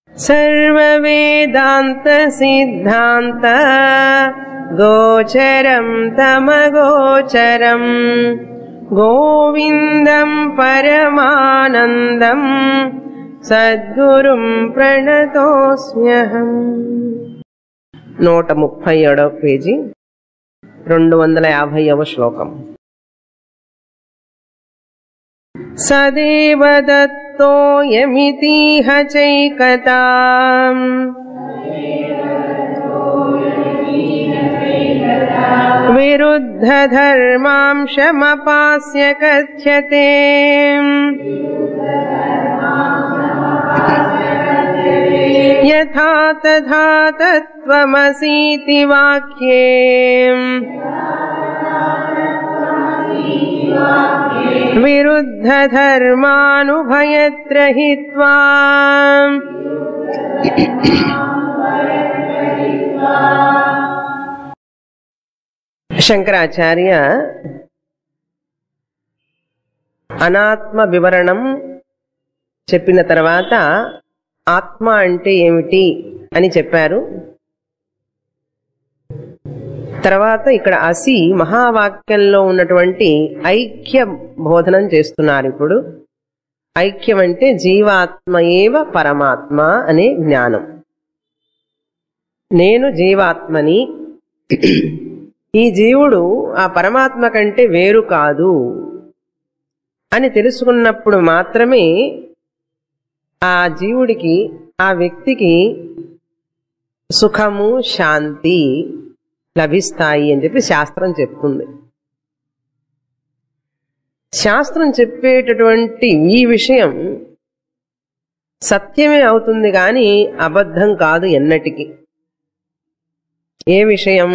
सर्ववेदान्तसिद्धान्त गोचरम् तमगोचरम् गोविन्दम् परमानन्दम् సద్గురుం ప్రణతోస్మ్యహం నూట ముప్పై ఏడవ పేజీ రెండు వందల యాభైవ శ్లోకం సదేవ దత్తోయమితిహ చైకతా విరుద్ధధర్మాంశమపాస్య కథ్యతే यथा तथा तत्त्वमसीति वाक्ये विरुद्धधर्मानुभयत्र हि त्वाम् శంకరాచార్య అనాత్మ వివరణం చెప్పిన తర్వాత ఆత్మ అంటే ఏమిటి అని చెప్పారు తర్వాత ఇక్కడ అసి మహావాక్యంలో ఉన్నటువంటి ఐక్య బోధనం చేస్తున్నారు ఇప్పుడు ఐక్యం అంటే జీవాత్మ ఏవ పరమాత్మ అనే జ్ఞానం నేను జీవాత్మని ఈ జీవుడు ఆ పరమాత్మ కంటే వేరు కాదు అని తెలుసుకున్నప్పుడు మాత్రమే ఆ జీవుడికి ఆ వ్యక్తికి సుఖము శాంతి లభిస్తాయి అని చెప్పి శాస్త్రం చెప్తుంది శాస్త్రం చెప్పేటటువంటి ఈ విషయం సత్యమే అవుతుంది కానీ అబద్ధం కాదు ఎన్నటికి ఏ విషయం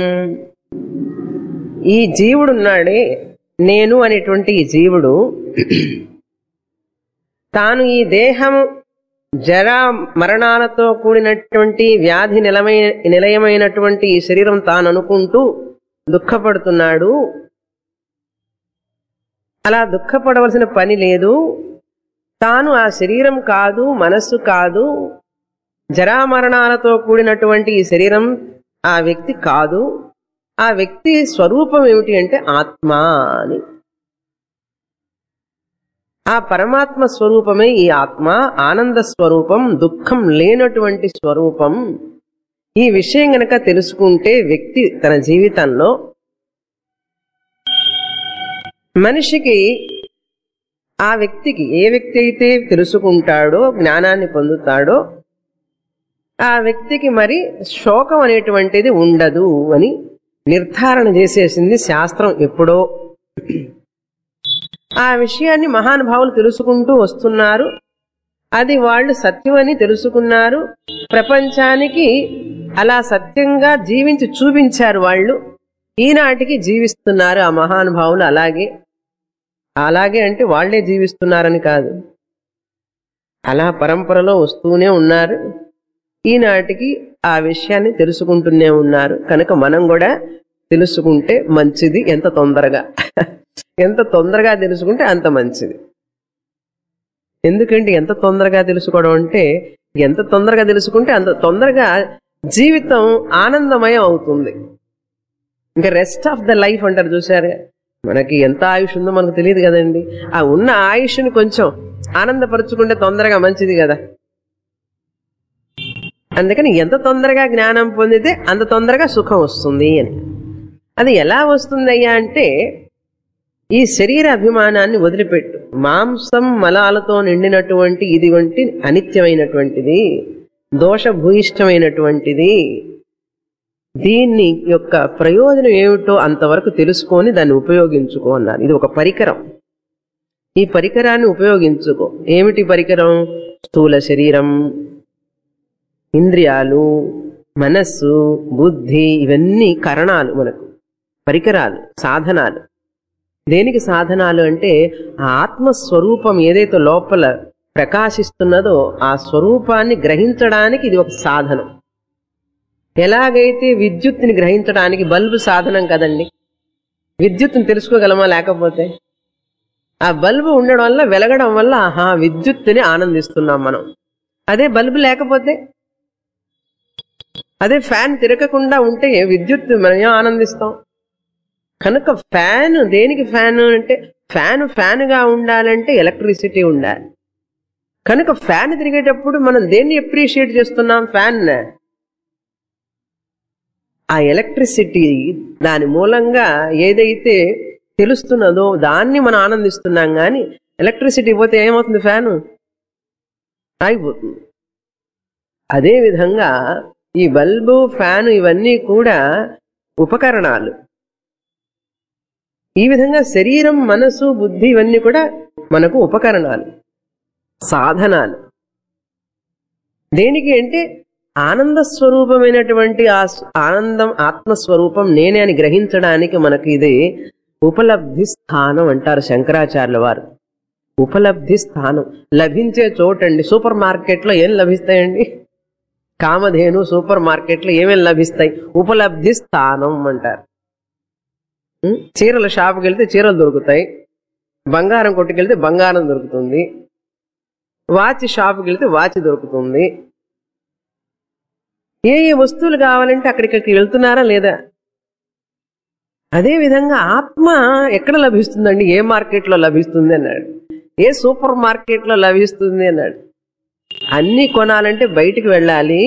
ఈ జీవుడున్నాడే నేను అనేటువంటి ఈ జీవుడు తాను ఈ దేహము జరా మరణాలతో కూడినటువంటి వ్యాధి నిలమై నిలయమైనటువంటి ఈ శరీరం తాను అనుకుంటూ దుఃఖపడుతున్నాడు అలా దుఃఖపడవలసిన పని లేదు తాను ఆ శరీరం కాదు మనస్సు కాదు జరామరణాలతో కూడినటువంటి ఈ శరీరం ఆ వ్యక్తి కాదు ఆ వ్యక్తి స్వరూపం ఏమిటి అంటే ఆత్మ అని ఆ పరమాత్మ స్వరూపమే ఈ ఆత్మ ఆనంద స్వరూపం దుఃఖం లేనటువంటి స్వరూపం ఈ విషయం గనక తెలుసుకుంటే వ్యక్తి తన జీవితంలో మనిషికి ఆ వ్యక్తికి ఏ వ్యక్తి అయితే తెలుసుకుంటాడో జ్ఞానాన్ని పొందుతాడో ఆ వ్యక్తికి మరి శోకం అనేటువంటిది ఉండదు అని నిర్ధారణ చేసేసింది శాస్త్రం ఎప్పుడో ఆ విషయాన్ని మహానుభావులు తెలుసుకుంటూ వస్తున్నారు అది వాళ్ళు సత్యమని తెలుసుకున్నారు ప్రపంచానికి అలా సత్యంగా జీవించి చూపించారు వాళ్ళు ఈనాటికి జీవిస్తున్నారు ఆ మహానుభావులు అలాగే అలాగే అంటే వాళ్లే జీవిస్తున్నారని కాదు అలా పరంపరలో వస్తూనే ఉన్నారు ఈనాటికి ఆ విషయాన్ని తెలుసుకుంటూనే ఉన్నారు కనుక మనం కూడా తెలుసుకుంటే మంచిది ఎంత తొందరగా ఎంత తొందరగా తెలుసుకుంటే అంత మంచిది ఎందుకంటే ఎంత తొందరగా తెలుసుకోవడం అంటే ఎంత తొందరగా తెలుసుకుంటే అంత తొందరగా జీవితం ఆనందమయం అవుతుంది ఇంకా రెస్ట్ ఆఫ్ ద లైఫ్ అంటారు చూసారు మనకి ఎంత ఆయుష్ ఉందో మనకు తెలియదు కదండి ఆ ఉన్న ఆయుష్ని కొంచెం ఆనందపరుచుకుంటే తొందరగా మంచిది కదా అందుకని ఎంత తొందరగా జ్ఞానం పొందితే అంత తొందరగా సుఖం వస్తుంది అని అది ఎలా వస్తుంది అయ్యా అంటే ఈ శరీర అభిమానాన్ని వదిలిపెట్టు మాంసం మలాలతో నిండినటువంటి ఇది వంటి అనిత్యమైనటువంటిది దోషభూయిష్టమైనటువంటిది దీన్ని యొక్క ప్రయోజనం ఏమిటో అంతవరకు తెలుసుకొని దాన్ని ఉపయోగించుకో అన్నారు ఇది ఒక పరికరం ఈ పరికరాన్ని ఉపయోగించుకో ఏమిటి పరికరం స్థూల శరీరం ఇంద్రియాలు మనస్సు బుద్ధి ఇవన్నీ కరణాలు మనకు పరికరాలు సాధనాలు దేనికి సాధనాలు అంటే ఆ ఆత్మస్వరూపం ఏదైతే లోపల ప్రకాశిస్తున్నదో ఆ స్వరూపాన్ని గ్రహించడానికి ఇది ఒక సాధనం ఎలాగైతే విద్యుత్తుని గ్రహించడానికి బల్బు సాధనం కదండి విద్యుత్తుని తెలుసుకోగలమా లేకపోతే ఆ బల్బు ఉండడం వల్ల వెలగడం వల్ల ఆహా విద్యుత్తుని ఆనందిస్తున్నాం మనం అదే బల్బు లేకపోతే అదే ఫ్యాన్ తిరగకుండా ఉంటే విద్యుత్ మనం ఏం ఆనందిస్తాం కనుక ఫ్యాన్ దేనికి ఫ్యాన్ అంటే ఫ్యాన్ ఫ్యాన్ గా ఉండాలంటే ఎలక్ట్రిసిటీ ఉండాలి కనుక ఫ్యాన్ తిరిగేటప్పుడు మనం దేన్ని అప్రిషియేట్ చేస్తున్నాం ఫ్యాన్ ఆ ఎలక్ట్రిసిటీ దాని మూలంగా ఏదైతే తెలుస్తున్నదో దాన్ని మనం ఆనందిస్తున్నాం కానీ ఎలక్ట్రిసిటీ పోతే ఏమవుతుంది ఫ్యాను ఆగిపోతుంది అదే విధంగా ఈ బల్బు ఫ్యాను ఇవన్నీ కూడా ఉపకరణాలు ఈ విధంగా శరీరం మనసు బుద్ధి ఇవన్నీ కూడా మనకు ఉపకరణాలు సాధనాలు దేనికి అంటే ఆనంద స్వరూపమైనటువంటి ఆ స్- ఆనందం ఆత్మస్వరూపం నేనే అని గ్రహించడానికి మనకి ఇది ఉపలబ్ధి స్థానం అంటారు శంకరాచార్యుల వారు ఉపలబ్ధి స్థానం లభించే చోటండి సూపర్ మార్కెట్లో ఏం లభిస్తాయండి కామధేను సూపర్ మార్కెట్లో ఏమేమి లభిస్తాయి ఉపలబ్ధి స్థానం అంటారు ఉం? చీరల షాపుకి వెళ్తే చీరలు దొరుకుతాయి బంగారం కొట్టుకెళ్తే బంగారం దొరుకుతుంది వాచ్ షాపుకి వెళ్తే వాచ్ దొరుకుతుంది ఏ ఏ వస్తువులు కావాలంటే అక్కడికి వెళ్తున్నారా లేదా అదే విధంగా ఆత్మ ఎక్కడ లభిస్తుందండి ఏ మార్కెట్లో లభిస్తుంది అన్నాడు ఏ సూపర్ మార్కెట్లో లభిస్తుంది అన్నాడు అన్ని కొనాలంటే బయటికి వెళ్ళాలి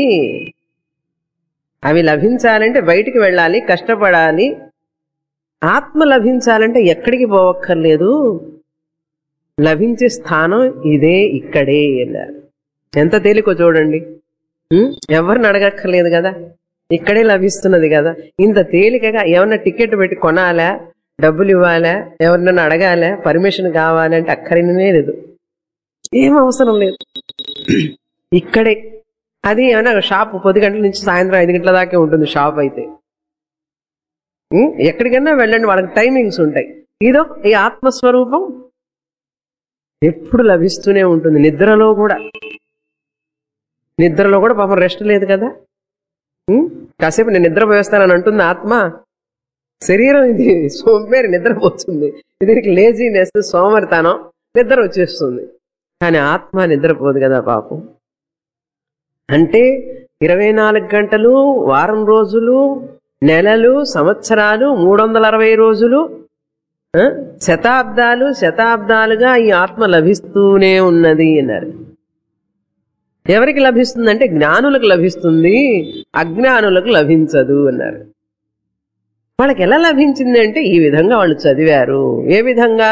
అవి లభించాలంటే బయటికి వెళ్ళాలి కష్టపడాలి ఆత్మ లభించాలంటే ఎక్కడికి పోవక్కర్లేదు లభించే స్థానం ఇదే ఇక్కడే అన్నారు ఎంత తేలికో చూడండి ఉం? ఎవరిని అడగక్కర్లేదు కదా ఇక్కడే లభిస్తున్నది కదా ఇంత తేలికగా ఏమన్నా టికెట్ పెట్టి కొనాలా డబ్బులు ఇవ్వాలా ఎవరినన్నా అడగాలా పర్మిషన్ కావాలంటే అక్కడనే లేదు ఏం అవసరం లేదు ఇక్కడే అది ఏమన్నా షాప్ పది గంటల నుంచి సాయంత్రం ఐదు గంటల దాకా ఉంటుంది షాప్ అయితే ఉం? ఎక్కడికైనా వెళ్ళండి వాళ్ళకి టైమింగ్స్ ఉంటాయి ఇదో ఈ ఆత్మస్వరూపం ఎప్పుడు లభిస్తూనే ఉంటుంది నిద్రలో కూడా నిద్రలో కూడా పాపం రెస్ట్ లేదు కదా ఉం? కాసేపు నేను నిద్రపోయేస్తానని అంటుంది ఆత్మ శరీరం ఇది సోమేరి నిద్రపోతుంది దీనికి లేజీనెస్ సోమరితనం నిద్ర వచ్చేస్తుంది కానీ ఆత్మ నిద్రపోదు కదా పాపం అంటే ఇరవై నాలుగు గంటలు వారం రోజులు నెలలు సంవత్సరాలు మూడు వందల అరవై రోజులు ఆ, శతాబ్దాలు శతాబ్దాలుగా ఈ ఆత్మ లభిస్తూనే ఉన్నది అన్నారు ఎవరికి లభిస్తుందంటే జ్ఞానులకు లభిస్తుంది అజ్ఞానులకు లభించదు అన్నారు వాళ్ళకి ఎలా లభించింది అంటే ఈ విధంగా వాళ్ళు చదివారు ఏ విధంగా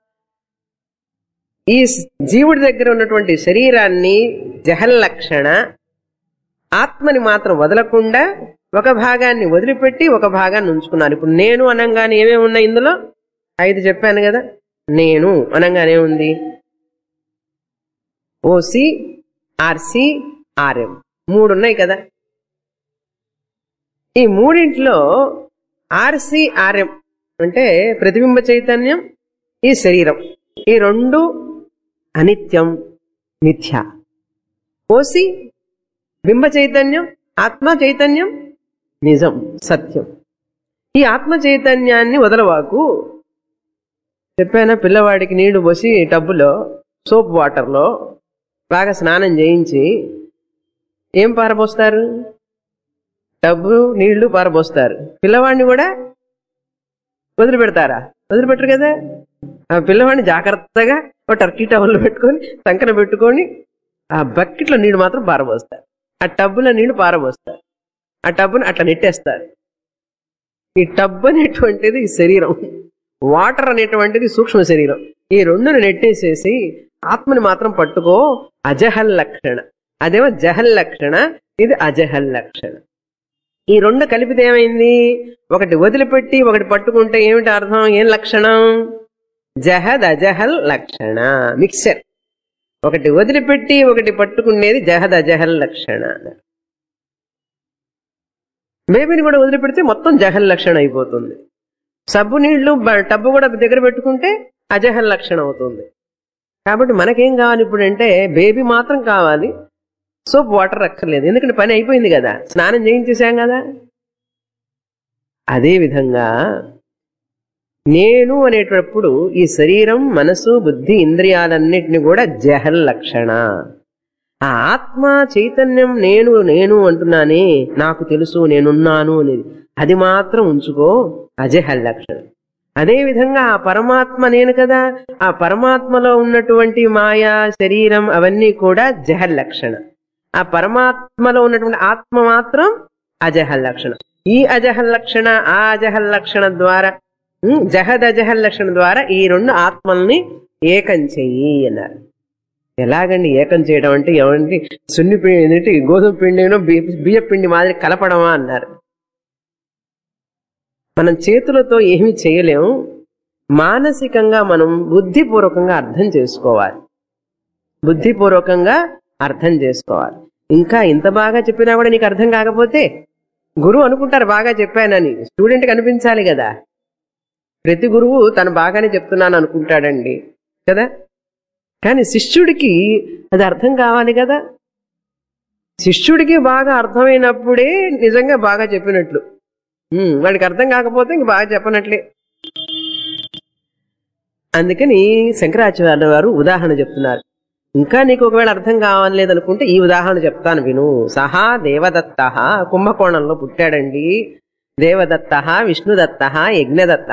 ఈ స్- జీవుడి దగ్గర ఉన్నటువంటి శరీరాన్ని జహల్లక్షణ ఆత్మని మాత్రం వదలకుండా ఒక భాగాన్ని వదిలిపెట్టి ఒక భాగాన్ని ఉంచుకున్నారు ఇప్పుడు నేను అనంగానే ఏమేమి ఉన్నాయి ఇందులో ఐదు చెప్పాను కదా నేను అనంగానే ఉంది ఓసి ఆర్సి ఆర్ఎం మూడు ఉన్నాయి కదా ఈ మూడింటిలో ఆర్సి ఆర్ఎం అంటే ప్రతిబింబ చైతన్యం ఈ శరీరం ఈ రెండు అనిత్యం మిథ్య ఓసి బింబ చైతన్యం ఆత్మ చైతన్యం నిజం సత్యం ఈ ఆత్మ చైతన్యాన్ని వదలవాకు చెప్పానా పిల్లవాడికి నీళ్లు పోసి టబ్బులో సోప్ వాటర్లో బాగా స్నానం చేయించి ఏం పారబోస్తారు టబ్బు నీళ్లు పారబోస్తారు పిల్లవాడిని కూడా వదిలిపెడతారా వదిలిపెట్టరు కదా ఆ పిల్లవాడిని జాగ్రత్తగా ఒక టర్కీ టవల్లో పెట్టుకొని సంకన పెట్టుకొని ఆ బకెట్లో నీళ్లు మాత్రం పారబోస్తారు ఆ టబ్బులో నీళ్లు పారబోస్తారు ఆ టబ్బుని అట్లా నెట్టేస్తారు ఈ టబ్ అనేటువంటిది ఈ శరీరం వాటర్ అనేటువంటిది సూక్ష్మ శరీరం ఈ రెండును నెట్టేసేసి ఆత్మని మాత్రం పట్టుకో అజహల్ లక్షణ అదేమో జహల్ లక్షణ ఇది అజహల్ లక్షణ ఈ రెండు కలిపితే ఏమైంది ఒకటి వదిలిపెట్టి ఒకటి పట్టుకుంటే ఏమిటి అర్థం ఏం లక్షణం జహద్ అజహల్ లక్షణ మిక్సర్ ఒకటి వదిలిపెట్టి ఒకటి పట్టుకునేది జహద్ అజహల్ లక్షణ బేబీని కూడా వదిలిపెడితే మొత్తం జహల్ లక్షణ అయిపోతుంది సబ్బు నీళ్లు బ- టబ్బు కూడా దగ్గర పెట్టుకుంటే అజహల్ లక్షణ అవుతుంది కాబట్టి మనకేం కావాలి ఇప్పుడు అంటే బేబీ మాత్రం కావాలి సోప్ వాటర్ అక్కర్లేదు ఎందుకంటే పని అయిపోయింది కదా స్నానం చేయించేసాం కదా అదే విధంగా నేను అనేటప్పుడు ఈ శరీరం మనసు బుద్ధి ఇంద్రియాలన్నిటిని కూడా జహల్ లక్షణ ఆ ఆత్మ చైతన్యం నేను నేను అంటున్నానే నాకు తెలుసు నేనున్నాను అనేది అది మాత్రం ఉంచుకో అజహ లక్షణం అదే విధంగా ఆ పరమాత్మ నేను కదా ఆ పరమాత్మలో ఉన్నటువంటి మాయా శరీరం అవన్నీ కూడా జహ లక్షణ ఆ పరమాత్మలో ఉన్నటువంటి ఆత్మ మాత్రం అజహ లక్షణం ఈ అజహ లక్షణ ఆ అజహ లక్షణ ద్వారా ఉమ్, జహద్ అజహ లక్షణ ద్వారా ఈ రెండు ఆత్మల్ని ఏకం చెయ్యి అన్నారు ఎలాగండి ఏకం చేయడం అంటే ఏమంటే సున్ని పిండి ఏంటంటే గోధుమ పిండిను బియ్య పిండి మాదిరి కలపడమా అన్నారు మనం చేతులతో ఏమీ చేయలేము మానసికంగా మనం బుద్ధిపూర్వకంగా అర్థం చేసుకోవాలి బుద్ధిపూర్వకంగా అర్థం చేసుకోవాలి ఇంకా ఇంత బాగా చెప్పినా కూడా నీకు అర్థం కాకపోతే గురువు అనుకుంటారు బాగా చెప్పానని స్టూడెంట్కి అనిపించాలి కదా ప్రతి గురువు తను బాగానే చెప్తున్నాను అనుకుంటాడండి కదా కానీ శిష్యుడికి అది అర్థం కావాలి కదా శిష్యుడికి బాగా అర్థమైనప్పుడే నిజంగా బాగా చెప్పినట్లు ఉమ్, వాడికి అర్థం కాకపోతే ఇంక బాగా చెప్పనట్లే అందుకని శంకరాచార్య వారు ఉదాహరణ చెప్తున్నారు ఇంకా నీకు ఒకవేళ అర్థం కావాలేదనుకుంటే ఈ ఉదాహరణ చెప్తాను విను సహా దేవదత్త కుంభకోణంలో పుట్టాడండి దేవదత్త విష్ణుదత్త యజ్ఞదత్త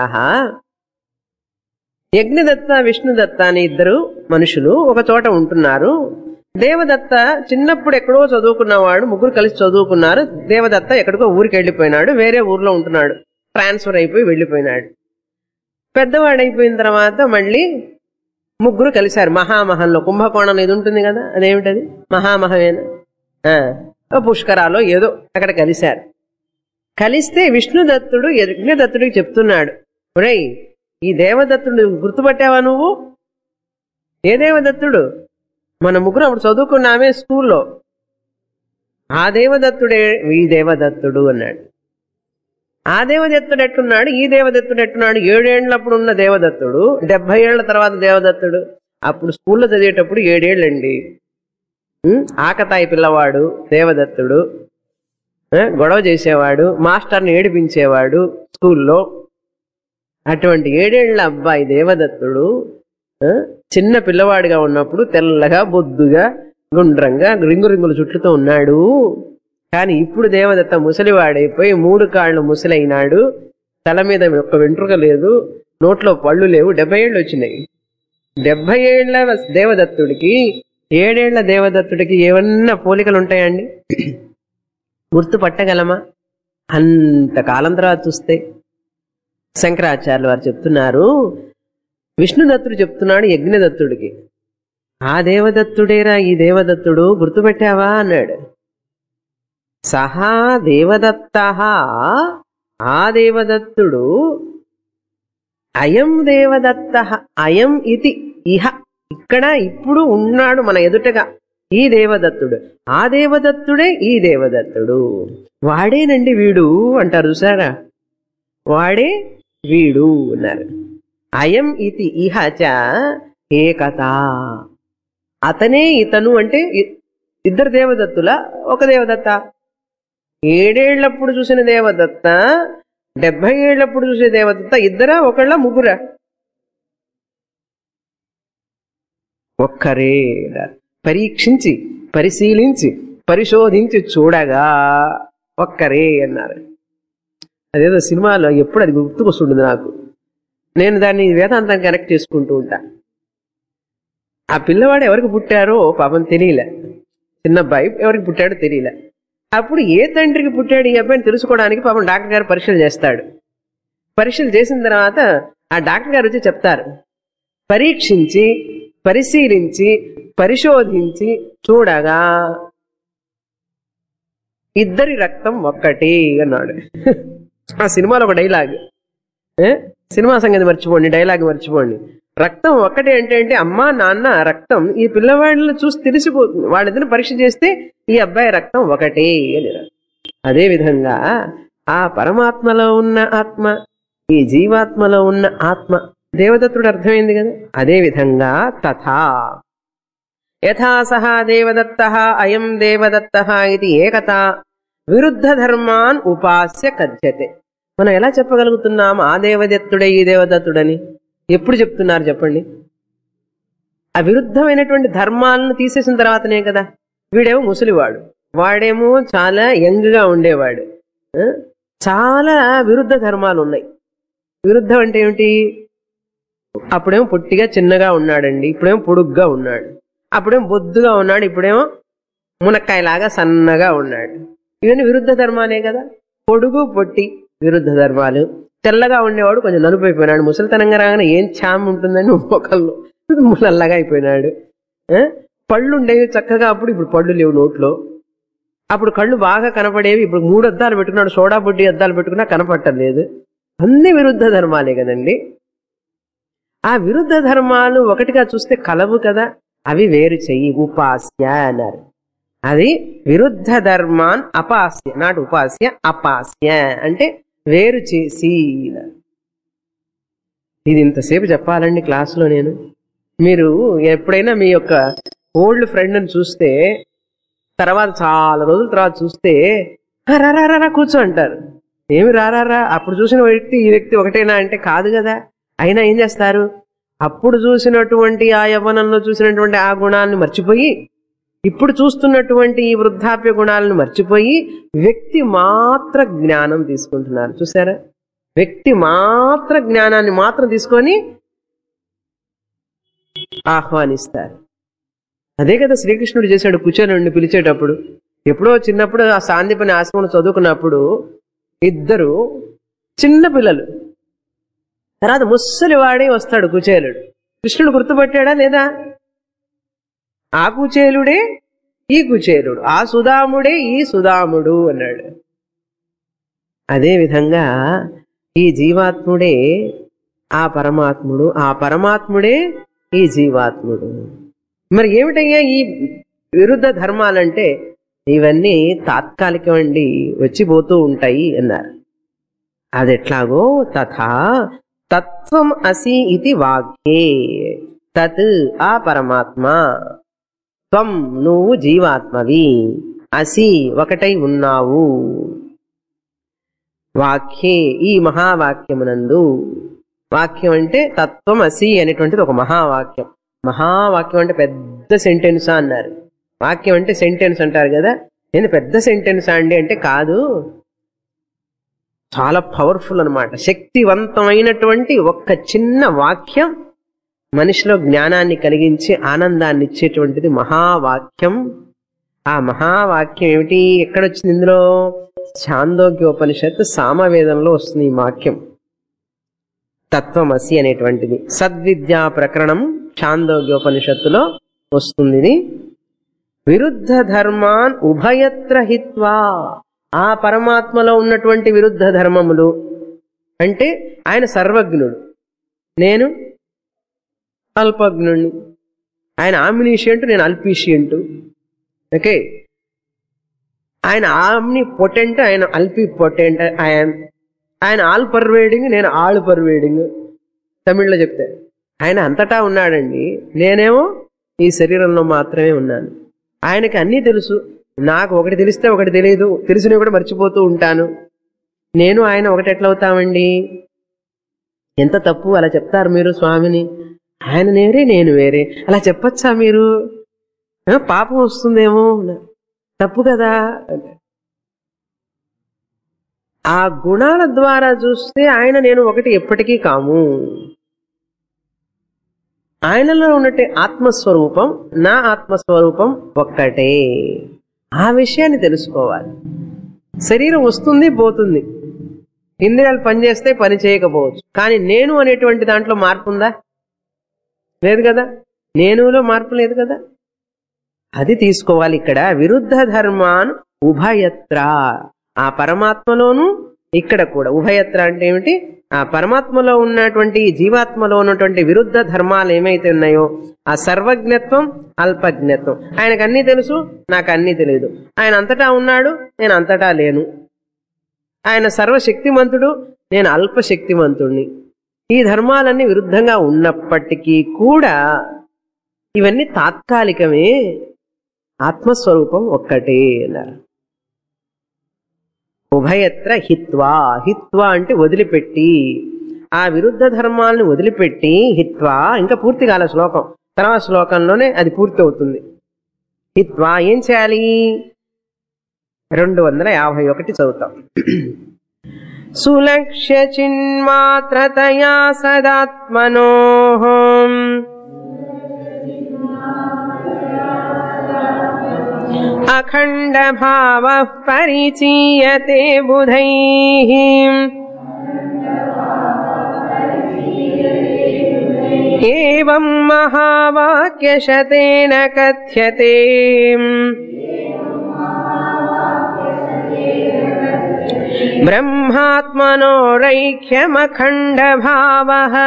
యజ్ఞదత్త విష్ణుదత్త అని ఇద్దరు మనుషులు ఒక చోట ఉంటున్నారు దేవదత్త చిన్నప్పుడు ఎక్కడో చదువుకున్నవాడు ముగ్గురు కలిసి చదువుకున్నారు దేవదత్త ఎక్కడికో ఊరికి వెళ్ళిపోయినాడు వేరే ఊర్లో ఉంటున్నాడు ట్రాన్స్ఫర్ అయిపోయి వెళ్ళిపోయినాడు పెద్దవాడైపోయిన తర్వాత మళ్ళీ ముగ్గురు కలిశారు మహామహంలో కుంభకోణం ఇది ఉంటుంది కదా అదేమిటది మహామహమేనా ఆ, ఓ పుష్కరాలో ఏదో అక్కడ కలిశారు కలిస్తే విష్ణుదత్తుడు యజ్ఞదత్తుడికి చెప్తున్నాడు ఒరేయ్ ఈ దేవదత్తుడు గుర్తుపట్టావా నువ్వు ఏ దేవదత్తుడు మన ముగ్గురు అప్పుడు చదువుకున్నామే స్కూల్లో ఆ దేవదత్తుడే ఈ దేవదత్తుడు అన్నాడు ఆ దేవదత్తుడు ఎట్టున్నాడు ఈ దేవదత్తుడు ఎట్టున్నాడు ఏడేళ్లప్పుడు ఉన్న దేవదత్తుడు డెబ్బై ఏళ్ల తర్వాత దేవదత్తుడు అప్పుడు స్కూల్లో చదివేటప్పుడు ఏడేళ్ళండి ఉం? ఆకతాయి పిల్లవాడు దేవదత్తుడు ఆ, గొడవ చేసేవాడు మాస్టర్ని ఏడిపించేవాడు స్కూల్లో అటువంటి ఏడేళ్ల అబ్బాయి దేవదత్తుడు ఆ, చిన్న పిల్లవాడిగా ఉన్నప్పుడు తెల్లగా బొద్దుగా గుండ్రంగా రింగు రింగుల చుట్లుతో ఉన్నాడు కానీ ఇప్పుడు దేవదత్త ముసలివాడైపోయి మూడు కాళ్ళు ముసలైనాడు తల మీద ఒక్క వెంట్రుక లేదు నోట్లో పళ్ళు లేవు డెబ్బై ఏళ్ళు వచ్చినాయి డెబ్బై ఏళ్ల దేవదత్తుడికి ఏడేళ్ల దేవదత్తుడికి ఏమన్నా పోలికలు ఉంటాయండి గుర్తుపట్టగలమా అంత కాలం తర్వాత చూస్తే శంకరాచార్యులు వారు చెప్తున్నారు విష్ణుదత్తుడు చెప్తున్నాడు యజ్ఞదత్తుడికి ఆ దేవదత్తుడేరా ఈ దేవదత్తుడు గుర్తుపెట్టావా అన్నాడు సహా దేవదత్త ఆ దేవదత్తుడు అయం దేవదత్త అయం ఇది ఇహ ఇక్కడ ఇప్పుడు ఉన్నాడు మన ఎదుటగా ఈ దేవదత్తుడు ఆ దేవదత్తుడే ఈ దేవదత్తుడు వాడేనండి వీడు అంటారు చూసారా వాడే వీడు అన్నారు అయం ఇది ఇహ చ ఏకత అతనే ఇతను అంటే ఇ- ఇద్దరు దేవదత్తుల ఒక దేవదత్త ఏడేళ్లప్పుడు చూసిన దేవదత్త డెబ్బై ఏళ్లప్పుడు చూసే దేవదత్త ఇద్దరా ఒకళ్ళ ముగ్గురా ఒక్కరే అన్నారు. పరీక్షించి పరిశీలించి పరిశోధించి చూడగా ఒక్కరే అన్నారు అదేదో సినిమాలో ఎప్పుడు అది గుర్తుకొస్తుంటుంది నాకు నేను దాన్ని వేదాంతం కనెక్ట్ చేసుకుంటూ ఉంటా ఆ పిల్లవాడు ఎవరికి పుట్టారో పాపం తెలియలే చిన్న అబ్బాయి ఎవరికి పుట్టాడో తెలియలే అప్పుడు ఏ తండ్రికి పుట్టాడు ఈ అబ్బాయిని తెలుసుకోవడానికి పాపం డాక్టర్ గారు పరీక్షలు చేస్తాడు పరీక్షలు చేసిన తర్వాత ఆ డాక్టర్ గారు వచ్చి చెప్తారు పరీక్షించి పరిశీలించి పరిశోధించి చూడగా ఇద్దరి రక్తం ఒక్కటి అన్నాడు ఆ సినిమాలో ఒక డైలాగ్ ఏ? సినిమా సంగతి మర్చిపోండి డైలాగ్ మర్చిపోండి రక్తం ఒక్కటే అంటే అంటే అమ్మా నాన్న రక్తం ఈ పిల్లవాళ్ళని చూసి తెలిసిపోతుంది వాళ్ళిద్దరిని పరీక్ష చేస్తే ఈ అబ్బాయి రక్తం ఒకటే అని రాదు. అదే విధంగా ఆ పరమాత్మలో ఉన్న ఆత్మ ఈ జీవాత్మలో ఉన్న ఆత్మ దేవదత్తుడు అర్థమైంది కదా అదే విధంగా తథా యథా సహ దేవదత్త అయం దేవదత్త ఇది ఏకత విరుద్ధ ధర్మాన్ ఉపాస్య కథ్యతే మనం ఎలా చెప్పగలుగుతున్నాం ఆ దేవదత్తుడే ఈ దేవదత్తుడని ఎప్పుడు చెప్తున్నారు చెప్పండి ఆ విరుద్ధమైనటువంటి ధర్మాలను తీసేసిన తర్వాతనే కదా వీడేమో ముసలివాడు వాడేమో చాలా యంగ్గా ఉండేవాడు ఆ? చాలా విరుద్ధ ధర్మాలు ఉన్నాయి విరుద్ధం అంటే ఏమిటి అప్పుడేమో పొట్టిగా చిన్నగా ఉన్నాడండి ఇప్పుడేమో పొడుగ్గా ఉన్నాడు అప్పుడేమో బొద్దుగా ఉన్నాడు ఇప్పుడేమో మునక్కాయలాగా సన్నగా ఉన్నాడు ఇవన్నీ విరుద్ధ ధర్మాలే కదా పొడుగు పొట్టి విరుద్ధ ధర్మాలు తెల్లగా ఉండేవాడు కొంచెం నలుపు అయిపోయినాడు ముసలితనంగా రాగానే ఏం ఛామ్ ఉంటుందని మొక్కల్లో నల్లగా అయిపోయినాడు ఆ? పళ్ళు ఉండేవి చక్కగా అప్పుడు ఇప్పుడు పళ్ళు లేవు నోట్లో అప్పుడు కళ్ళు బాగా కనపడేవి ఇప్పుడు మూడు అద్దాలు పెట్టుకున్నాడు సోడా బుడ్డి అద్దాలు పెట్టుకున్నా కనపట్టలేదు అన్ని విరుద్ధ ధర్మాలే కదండి ఆ విరుద్ధ ధర్మాలు ఒకటిగా చూస్తే కలవు కదా అవి వేరు చెయ్యి ఉపాస్య అన్నారు అది విరుద్ధ ధర్మాన్ అపాస్య నాట్ ఉపాస్య అపాస్య అంటే వేరు చేసి అన్నారు. ఇది ఇంతసేపు చెప్పాలండి క్లాసులో నేను మీరు ఎప్పుడైనా మీ యొక్క ఓల్డ్ ఫ్రెండ్ని చూస్తే తర్వాత చాలా రోజుల తర్వాత చూస్తే "ఆ, రా రా, రా రా, కూర్చో అంటారు ఏమి రారా అప్పుడు చూసిన వ్యక్తి ఈ వ్యక్తి ఒకటేనా అంటే కాదు కదా అయినా ఏం చేస్తారు అప్పుడు చూసినటువంటి ఆ యవ్వనంలో చూసినటువంటి ఆ గుణాలను మర్చిపోయి ఇప్పుడు చూస్తున్నటువంటి ఈ వృద్ధాప్య గుణాలను మర్చిపోయి వ్యక్తి మాత్ర జ్ఞానం తీసుకుంటున్నారు చూసారా వ్యక్తి మాత్ర జ్ఞానాన్ని మాత్రం తీసుకొని ఆహ్వానిస్తారు అదే కదా శ్రీకృష్ణుడు చేశాడు కూర్చొని పిలిచేటప్పుడు ఎప్పుడో చిన్నప్పుడు ఆ సాందీపని ఆశ్రమం చదువుకున్నప్పుడు ఇద్దరు చిన్న పిల్లలు తర్వాత ముస్సలి వాడే వస్తాడు కుచేలుడు కృష్ణుడు గుర్తుపట్టాడా లేదా ఆ కుచేలుడే ఈ కుచేలుడు ఆ సుధాముడే ఈ సుధాముడు అన్నాడు అదే విధంగా ఈ జీవాత్ముడే ఆ పరమాత్ముడు ఆ పరమాత్ముడే ఈ జీవాత్ముడు మరి ఏమిటయ్యా ఈ విరుద్ధ ధర్మాలంటే ఇవన్నీ తాత్కాలికం అండి వచ్చిపోతూ ఉంటాయి అన్నారు అది ఎట్లాగో తథా తత్వం అసి ఇది వాక్యే తత్ ఆ పరమాత్మ త్వం నువ్వు జీవాత్మవి అసి ఒకటై ఉన్నావు వాక్యే ఈ మహావాక్యమునందు వాక్యం అంటే తత్వం అసి అనేటువంటిది ఒక మహావాక్యం మహావాక్యం అంటే పెద్ద సెంటెన్స్ అన్నారు వాక్యం అంటే సెంటెన్స్ అంటారు కదా నేను పెద్ద సెంటెన్స్ అండి అంటే కాదు చాలా పవర్ఫుల్ అన్నమాట శక్తివంతమైనటువంటి ఒక్క చిన్న వాక్యం మనిషిలో జ్ఞానాన్ని కలిగించి ఆనందాన్ని ఇచ్చేటువంటిది మహావాక్యం ఆ మహావాక్యం ఏమిటి ఎక్కడొచ్చింది ఇందులో ఛాందోగ్యోపనిషత్తు సామవేదంలో వస్తుంది ఈ వాక్యం తత్వమసి అనేటువంటిది సద్విద్యా ప్రకరణం ఛాందోగ్యోపనిషత్తులో వస్తుంది ఇది విరుద్ధ ధర్మాన్ ఉభయత్ర హిత్వా ఆ పరమాత్మలో ఉన్నటువంటి విరుద్ధ ధర్మములు అంటే ఆయన సర్వజ్ఞుడు నేను అల్పజ్ఞుణ్ణి ఆయన ఆమ్నిషియంట్ నేను అల్పీషియంట్ ఓకే ఆయన ఆమ్ని పొటెంట్ ఆయన అల్పి పొటెంట్ ఆయన ఆయన ఆల్ పర్వేడింగ్ నేను ఆల్ పర్వేడింగ్ తమిళ్లో చెప్తే ఆయన అంతటా ఉన్నాడండి నేనేమో ఈ శరీరంలో మాత్రమే ఉన్నాను ఆయనకి అన్నీ తెలుసు నాకు ఒకటి తెలిస్తే ఒకటి తెలియదు తెలిసినవి కూడా మర్చిపోతూ ఉంటాను నేను ఆయన ఒకటి ఎట్లా అవుతామండి ఎంత తప్పు అలా చెప్తారు మీరు స్వామిని ఆయన వేరే నేను వేరే అలా చెప్పచ్చా మీరు ఆ, పాపం వస్తుందేమో తప్పు కదా ఆ గుణాల ద్వారా చూస్తే ఆయన నేను ఒకటి ఎప్పటికీ కాము ఆయనలో ఉన్నట్టు ఆత్మస్వరూపం నా ఆత్మస్వరూపం ఒక్కటే ఆ విషయాన్ని తెలుసుకోవాలి శరీరం వస్తుంది పోతుంది ఇంద్రియాలు పనిచేస్తే పని చేయకపోవచ్చు కానీ నేను అనేటువంటి దాంట్లో మార్పు ఉందా లేదు కదా నేనులో మార్పు లేదు కదా అది తీసుకోవాలి ఇక్కడ విరుద్ధ ధర్మాన్ ఉభయత్ర ఆ పరమాత్మలోను ఇక్కడ కూడా ఉభయత్ర అంటే ఏమిటి ఆ పరమాత్మలో ఉన్నటువంటి జీవాత్మలో ఉన్నటువంటి విరుద్ధ ధర్మాలు ఏమైతే ఉన్నాయో ఆ సర్వజ్ఞత్వం అల్పజ్ఞత్వం ఆయనకు అన్నీ తెలుసు నాకు అన్నీ తెలియదు ఆయన అంతటా ఉన్నాడు నేను అంతటా లేను ఆయన సర్వశక్తిమంతుడు నేను అల్పశక్తిమంతుణ్ణి ఈ ధర్మాలన్నీ విరుద్ధంగా ఉన్నప్పటికీ కూడా ఇవన్నీ తాత్కాలికమే ఆత్మస్వరూపం ఒక్కటే అన్నారు ఉభయత్ర హిత్వా హిత్వా అంటే వదిలిపెట్టి ఆ విరుద్ధ ధర్మాలను వదిలిపెట్టి హిత్వా ఇంకా పూర్తి కాల శ్లోకం తర్వాత శ్లోకంలోనే అది పూర్తి అవుతుంది హిత్వా ఏం చేయాలి రెండు వందల యాభై ఒకటి చదువుతాం సులక్ష్య చిన్మాత్రతయా సదాత్మనో అఖండ భావ పరిచీయతే బుధై ఏం మహావాక్యశతేన కథ్యతే బ్రహ్మాత్మనోరైక్యమఖండ భావ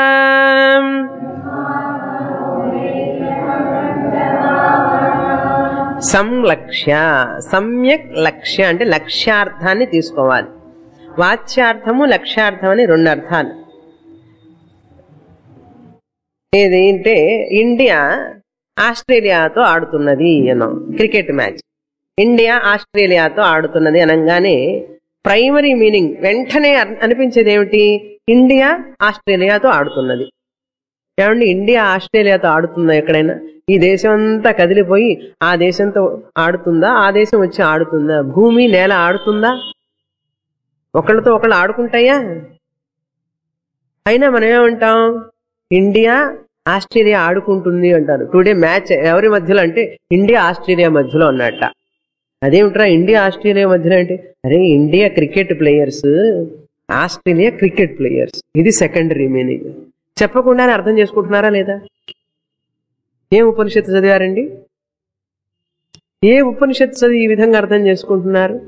సంలక్ష్య సమ్యక్ లక్ష్య అంటే లక్ష్యార్థాన్ని తీసుకోవాలి వాచ్యార్థము లక్ష్యార్థం అని రెండు అర్థాలు ఏది అంటే ఇండియా ఆస్ట్రేలియాతో ఆడుతున్నది అన్నాం క్రికెట్ మ్యాచ్ ఇండియా ఆస్ట్రేలియాతో ఆడుతున్నది అనగానే ప్రైమరీ మీనింగ్ వెంటనే అర్- అనిపించేది ఏమిటి ఇండియా ఆస్ట్రేలియాతో ఆడుతున్నది ఏమండి ఇండియా ఆస్ట్రేలియాతో ఆడుతుందా ఎక్కడైనా ఈ దేశం అంతా కదిలిపోయి ఆ దేశంతో ఆడుతుందా ఆ దేశం వచ్చి ఆడుతుందా భూమి నేల ఆడుతుందా ఒకళ్ళతో ఒకళ్ళు ఆడుకుంటాయా అయినా మనం ఏమంటాం ఇండియా ఆస్ట్రేలియా ఆడుకుంటుంది అంటారు టుడే మ్యాచ్ ఎవరి మధ్యలో అంటే ఇండియా ఆస్ట్రేలియా మధ్యలో ఉన్నట్ట అదేమిట్రా ఇండియా ఆస్ట్రేలియా మధ్యలో అంటే అరే India cricket players Australia cricket players ఇది సెకండరీ మీనింగ్ చెప్పకుండానే అర్థం చేసుకుంటున్నారా లేదా ఏ ఉపనిషత్తు చదివారండి ఏ ఉపనిషత్తు చదివి ఈ విధంగా అర్థం చేసుకుంటున్నారు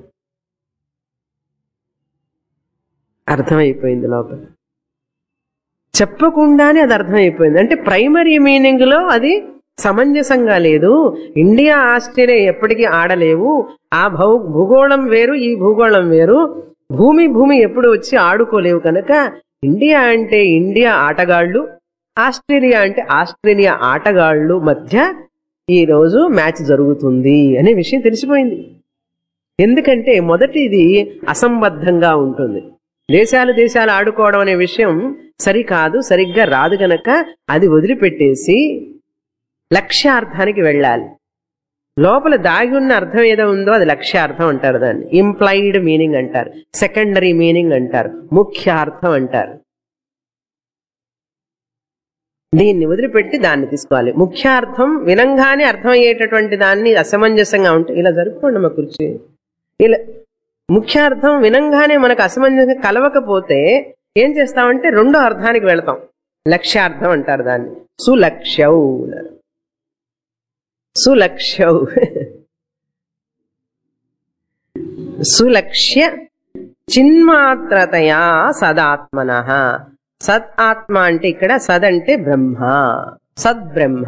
అర్థమైపోయింది లోపల చెప్పకుండానే అది అర్థమైపోయింది అంటే ప్రైమరీ మీనింగ్ లో అది సమంజసంగా లేదు ఇండియా ఆస్ట్రేలియా ఎప్పటికీ ఆడలేవు ఆ భౌ భూగోళం వేరు ఈ భూగోళం వేరు భూమి భూమి ఎప్పుడు వచ్చి ఆడుకోలేవు కనుక ఇండియా అంటే ఇండియా ఆటగాళ్ళు ఆస్ట్రేలియా అంటే ఆస్ట్రేలియా ఆటగాళ్ళు మధ్య ఈ రోజు మ్యాచ్ జరుగుతుంది అనే విషయం తెలిసిపోయింది ఎందుకంటే మొదటిది అసంబద్ధంగా ఉంటుంది దేశాలు దేశాలు ఆడుకోవడం అనే విషయం సరికాదు సరిగ్గా రాదు గనక అది వదిలిపెట్టేసి లక్ష్యార్థానికి వెళ్ళాలి లోపల దాగి ఉన్న అర్థం ఏదో ఉందో అది లక్ష్యార్థం అంటారు దాన్ని ఇంప్లైడ్ మీనింగ్ అంటారు సెకండరీ మీనింగ్ అంటారు ముఖ్యార్థం అంటారు దీన్ని వదిలిపెట్టి దాన్ని తీసుకోవాలి ముఖ్యార్థం వినంగానే అర్థమయ్యేటటువంటి దాన్ని అసమంజసంగా ఉంటే ఇలా జరుపుకోండి మా కుర్చీ ఇలా ముఖ్యార్థం వినంగానే మనకు అసమంజసంగా కలవకపోతే ఏం చేస్తామంటే రెండో అర్థానికి వెళతాం లక్ష్యార్థం అంటారు దాన్ని సులక్ష్యౌ అన్నారు. సులక్ష్యౌ సులక్ష్య చిన్మాత్రతయా సదాత్మన సద్ ఆత్మ అంటే ఇక్కడ సద్ అంటే బ్రహ్మ సద్బ్రహ్మ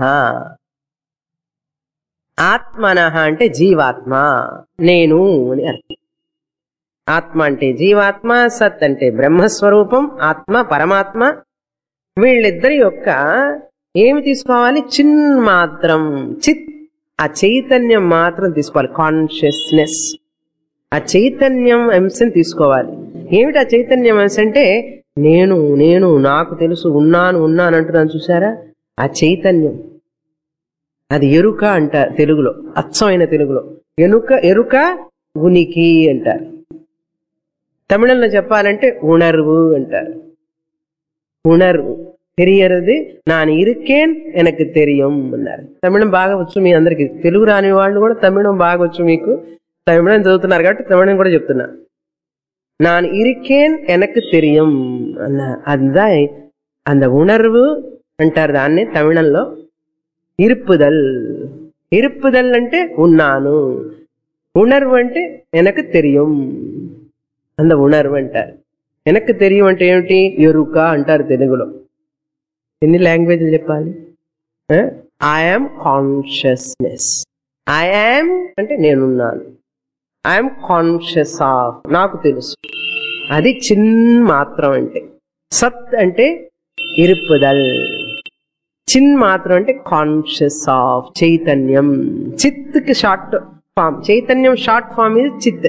ఆత్మన అంటే జీవాత్మ నేను అని అర్థం ఆత్మ అంటే జీవాత్మ సత్ అంటే బ్రహ్మస్వరూపం ఆత్మ పరమాత్మ వీళ్ళిద్దరి యొక్క ఏమి తీసుకోవాలి చిన్మాత్రం చిత్ ఆ చైతన్యం మాత్రం తీసుకోవాలి కాన్షియస్నెస్ ఆ చైతన్యం అంశం తీసుకోవాలి ఏమిటి ఆ చైతన్యం అంశ అంటే నేను నేను నాకు తెలుసు ఉన్నాను ఉన్నాను అంటున్నాను చూసారా ఆ చైతన్యం అది ఎరుక అంటారు తెలుగులో అచ్చమైన తెలుగులో ఎనుక ఎరుక ఉనికి అంటారు తమిళంలో చెప్పాలంటే ఉణర్వు అంటారు ఉణర్వు తెలియరది நான் இருக்கேன் எனக்கு தெரியும் అన్నారు తమిళం బాగా వచ్చు మీ అందరికి తెలుగు రాని వాళ్ళు కూడా తమిళం బాగా వచ్చు మీకు తమిళం చదువుతున్నారు కాబట్టి తమిళం కూడా చెప్తున్నా நான் இருக்கேன் எனக்கு தெரியும் అన్న అందా அந்த ఉణర్వు అంటారు దాన్ని తమిళంలో ఇరుపుదల్ ఇరుపుదల్ అంటే ఉన్నాను ఉణర్వు అంటే ఎనకు తెలియం అంద ఉణర్వు అంటారు ఎనకు తెలియం అంటే ఏమిటి ఎరుక అంటారు తెలుగులో ఎన్ని లాంగ్వేజ్లు చెప్పాలి ఐఎమ్ కాన్షియస్నెస్ ఐఎమ్ అంటే నేనున్నాను ఐఎమ్ కాన్షియస్ ఆఫ్ నాకు తెలుసు అది చిన్ మాత్రం అంటే సత్ అంటే ఇరుపుదల్ చిన్ మాత్రం అంటే కాన్షియస్ ఆఫ్ చైతన్యం చిత్కి షార్ట్ ఫామ్ చైతన్యం షార్ట్ ఫామ్ ఇది చిత్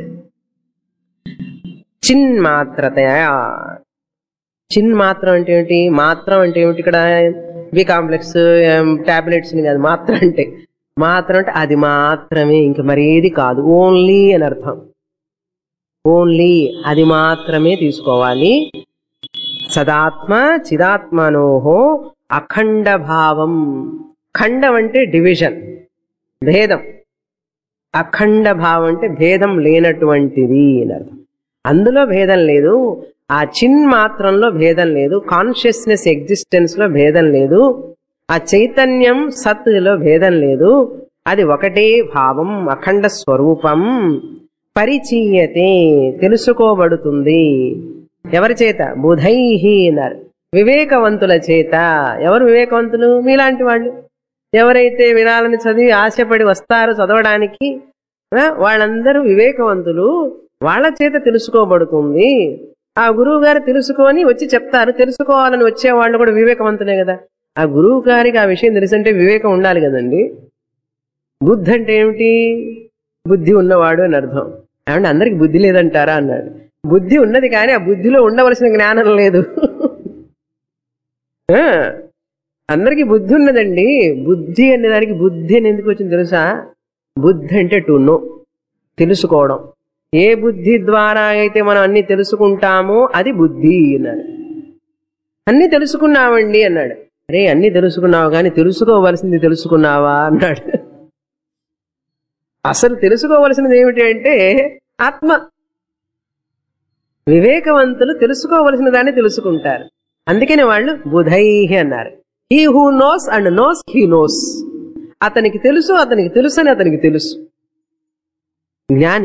చిన్ మాత్రతయా చిన్ మాత్రం అంటే ఏమిటి మాత్రం అంటే ఏమిటి ఇక్కడ బి కాంప్లెక్స్ టాబ్లెట్స్ కాదు మాత్రం అంటే మాత్రం అంటే అది మాత్రమే ఇంక మరేది కాదు ఓన్లీ అని అర్థం ఓన్లీ అది మాత్రమే తీసుకోవాలి సదాత్మ చిదాత్మనోహో అఖండ భావం ఖండం అంటే డివిజన్ భేదం అఖండ భావం అంటే భేదం లేనటువంటిది అని అర్థం అందులో భేదం లేదు ఆ చిన్ మాత్రంలో భేదం లేదు కాన్షియస్నెస్ ఎగ్జిస్టెన్స్ లో భేదం లేదు ఆ చైతన్యం సత్తులో భేదం లేదు అది ఒకటే భావం అఖండ స్వరూపం పరిచీయతే తెలుసుకోబడుతుంది ఎవరి చేత బుధైహి అన్నారు వివేకవంతుల చేత ఎవరు వివేకవంతులు మీలాంటి వాళ్ళు ఎవరైతే వినాలని చదివి ఆశపడి వస్తారో చదవడానికి ఆ, వాళ్ళందరూ వివేకవంతులు వాళ్ళ చేత తెలుసుకోబడుతుంది ఆ గురువు గారు తెలుసుకొని వచ్చి చెప్తారు తెలుసుకోవాలని వచ్చే వాళ్ళు కూడా వివేకవంతులే కదా ఆ గురువు గారికి ఆ విషయం తెలిసంటే వివేకం ఉండాలి కదండి బుద్ధి అంటే ఏమిటి బుద్ధి ఉన్నవాడు అని అర్థం ఏమంటే అందరికి బుద్ధి లేదంటారా అన్నాడు బుద్ధి ఉన్నది కానీ ఆ బుద్ధిలో ఉండవలసిన జ్ఞానం లేదు ఆ, అందరికీ బుద్ధి ఉన్నదండి బుద్ధి అనే దానికి బుద్ధి అని ఎందుకు వచ్చింది తెలుసా బుద్ధి అంటే టు నో తెలుసుకోవడం ఏ బుద్ధి ద్వారా అయితే మనం అన్ని తెలుసుకుంటామో అది బుద్ధి అన్నాడు అన్ని తెలుసుకున్నామండి అన్నాడు అరే అన్ని తెలుసుకున్నావు కానీ తెలుసుకోవలసింది తెలుసుకున్నావా అన్నాడు అసలు తెలుసుకోవలసినది ఏమిటి అంటే ఆత్మ వివేకవంతులు తెలుసుకోవలసిన దాన్ని తెలుసుకుంటారు అందుకని వాళ్ళు బుధై అన్నారు he who knows and knows he knows అతనికి తెలుసు అతనికి తెలుసు అని అతనికి తెలుసు జ్ఞాని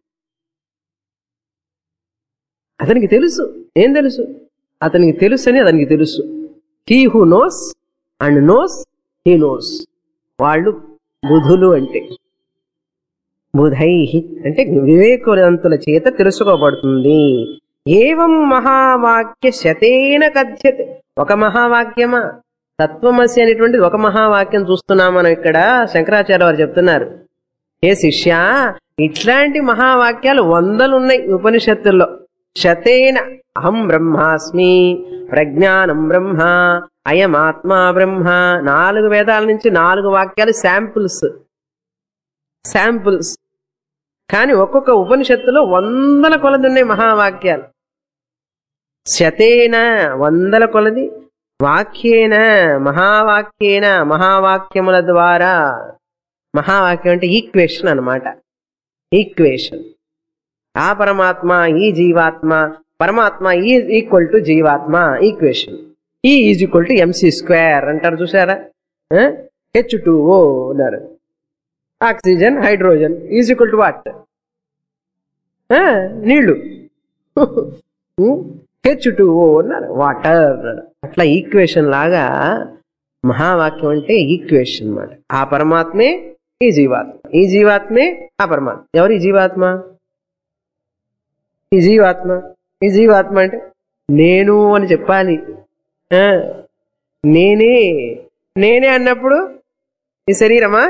అతనికి తెలుసు ఏం తెలుసు అతనికి తెలుసు అని అతనికి తెలుసు he who knows and knows he knows వాళ్ళు బుధులు అంటే బుధై అంటే వివేకవంతుల చేత తెలుసుకోబడుతుంది ఏవం మహావాక్య శతేన కథ్యతే ఒక మహావాక్యమా తత్వమసి అనేటువంటిది ఒక మహావాక్యం చూస్తున్నాం మనం ఇక్కడ శంకరాచార్య వారు చెప్తున్నారు ఏ శిష్య ఇట్లాంటి మహావాక్యాలు వందలు ఉన్నాయి ఉపనిషత్తుల్లో శతేన అహం బ్రహ్మాస్మి ప్రజ్ఞానం బ్రహ్మ అయమాత్మా బ్రహ్మ నాలుగు వేదాల నుంచి నాలుగు వాక్యాలు శాంపుల్స్ శాంపుల్స్ కానీ ఒక్కొక్క ఉపనిషత్తులో వందల కొలది ఉన్నాయి మహావాక్యాలు శతేన వందల కొలది వాక్యేన మహావాక్యేన మహావాక్యముల ద్వారా మహావాక్యం అంటే ఈక్వేషన్ అన్నమాట ఈక్వేషన్ ఆ పరమాత్మ ఈ జీవాత్మ పరమాత్మ ఈ ఈక్వల్ టు జీవాత్మ equation E is equal to MC square అంటారు చూసారా హెచ్ టూ ఓ అన్నారు oxygen hydrogen is equal to what నీళ్లు హెచ్ టూ ఓ అన్నారు వాటర్ అన్నాడు అట్లా ఈక్వేషన్ లాగా మహావాక్యం అంటే ఈక్వేషన్ అన్నమాట ఆ పరమాత్మే ఈ జీవాత్మ ఈ జీవాత్మే ఆ పరమాత్మ ఎవరు ఈ జీవాత్మ ఈ జీవాత్మ ఈ జీవాత్మ అంటే నేను అని చెప్పాలి ఆ, నేనే నేనే అన్నప్పుడు ఈ శరీరమా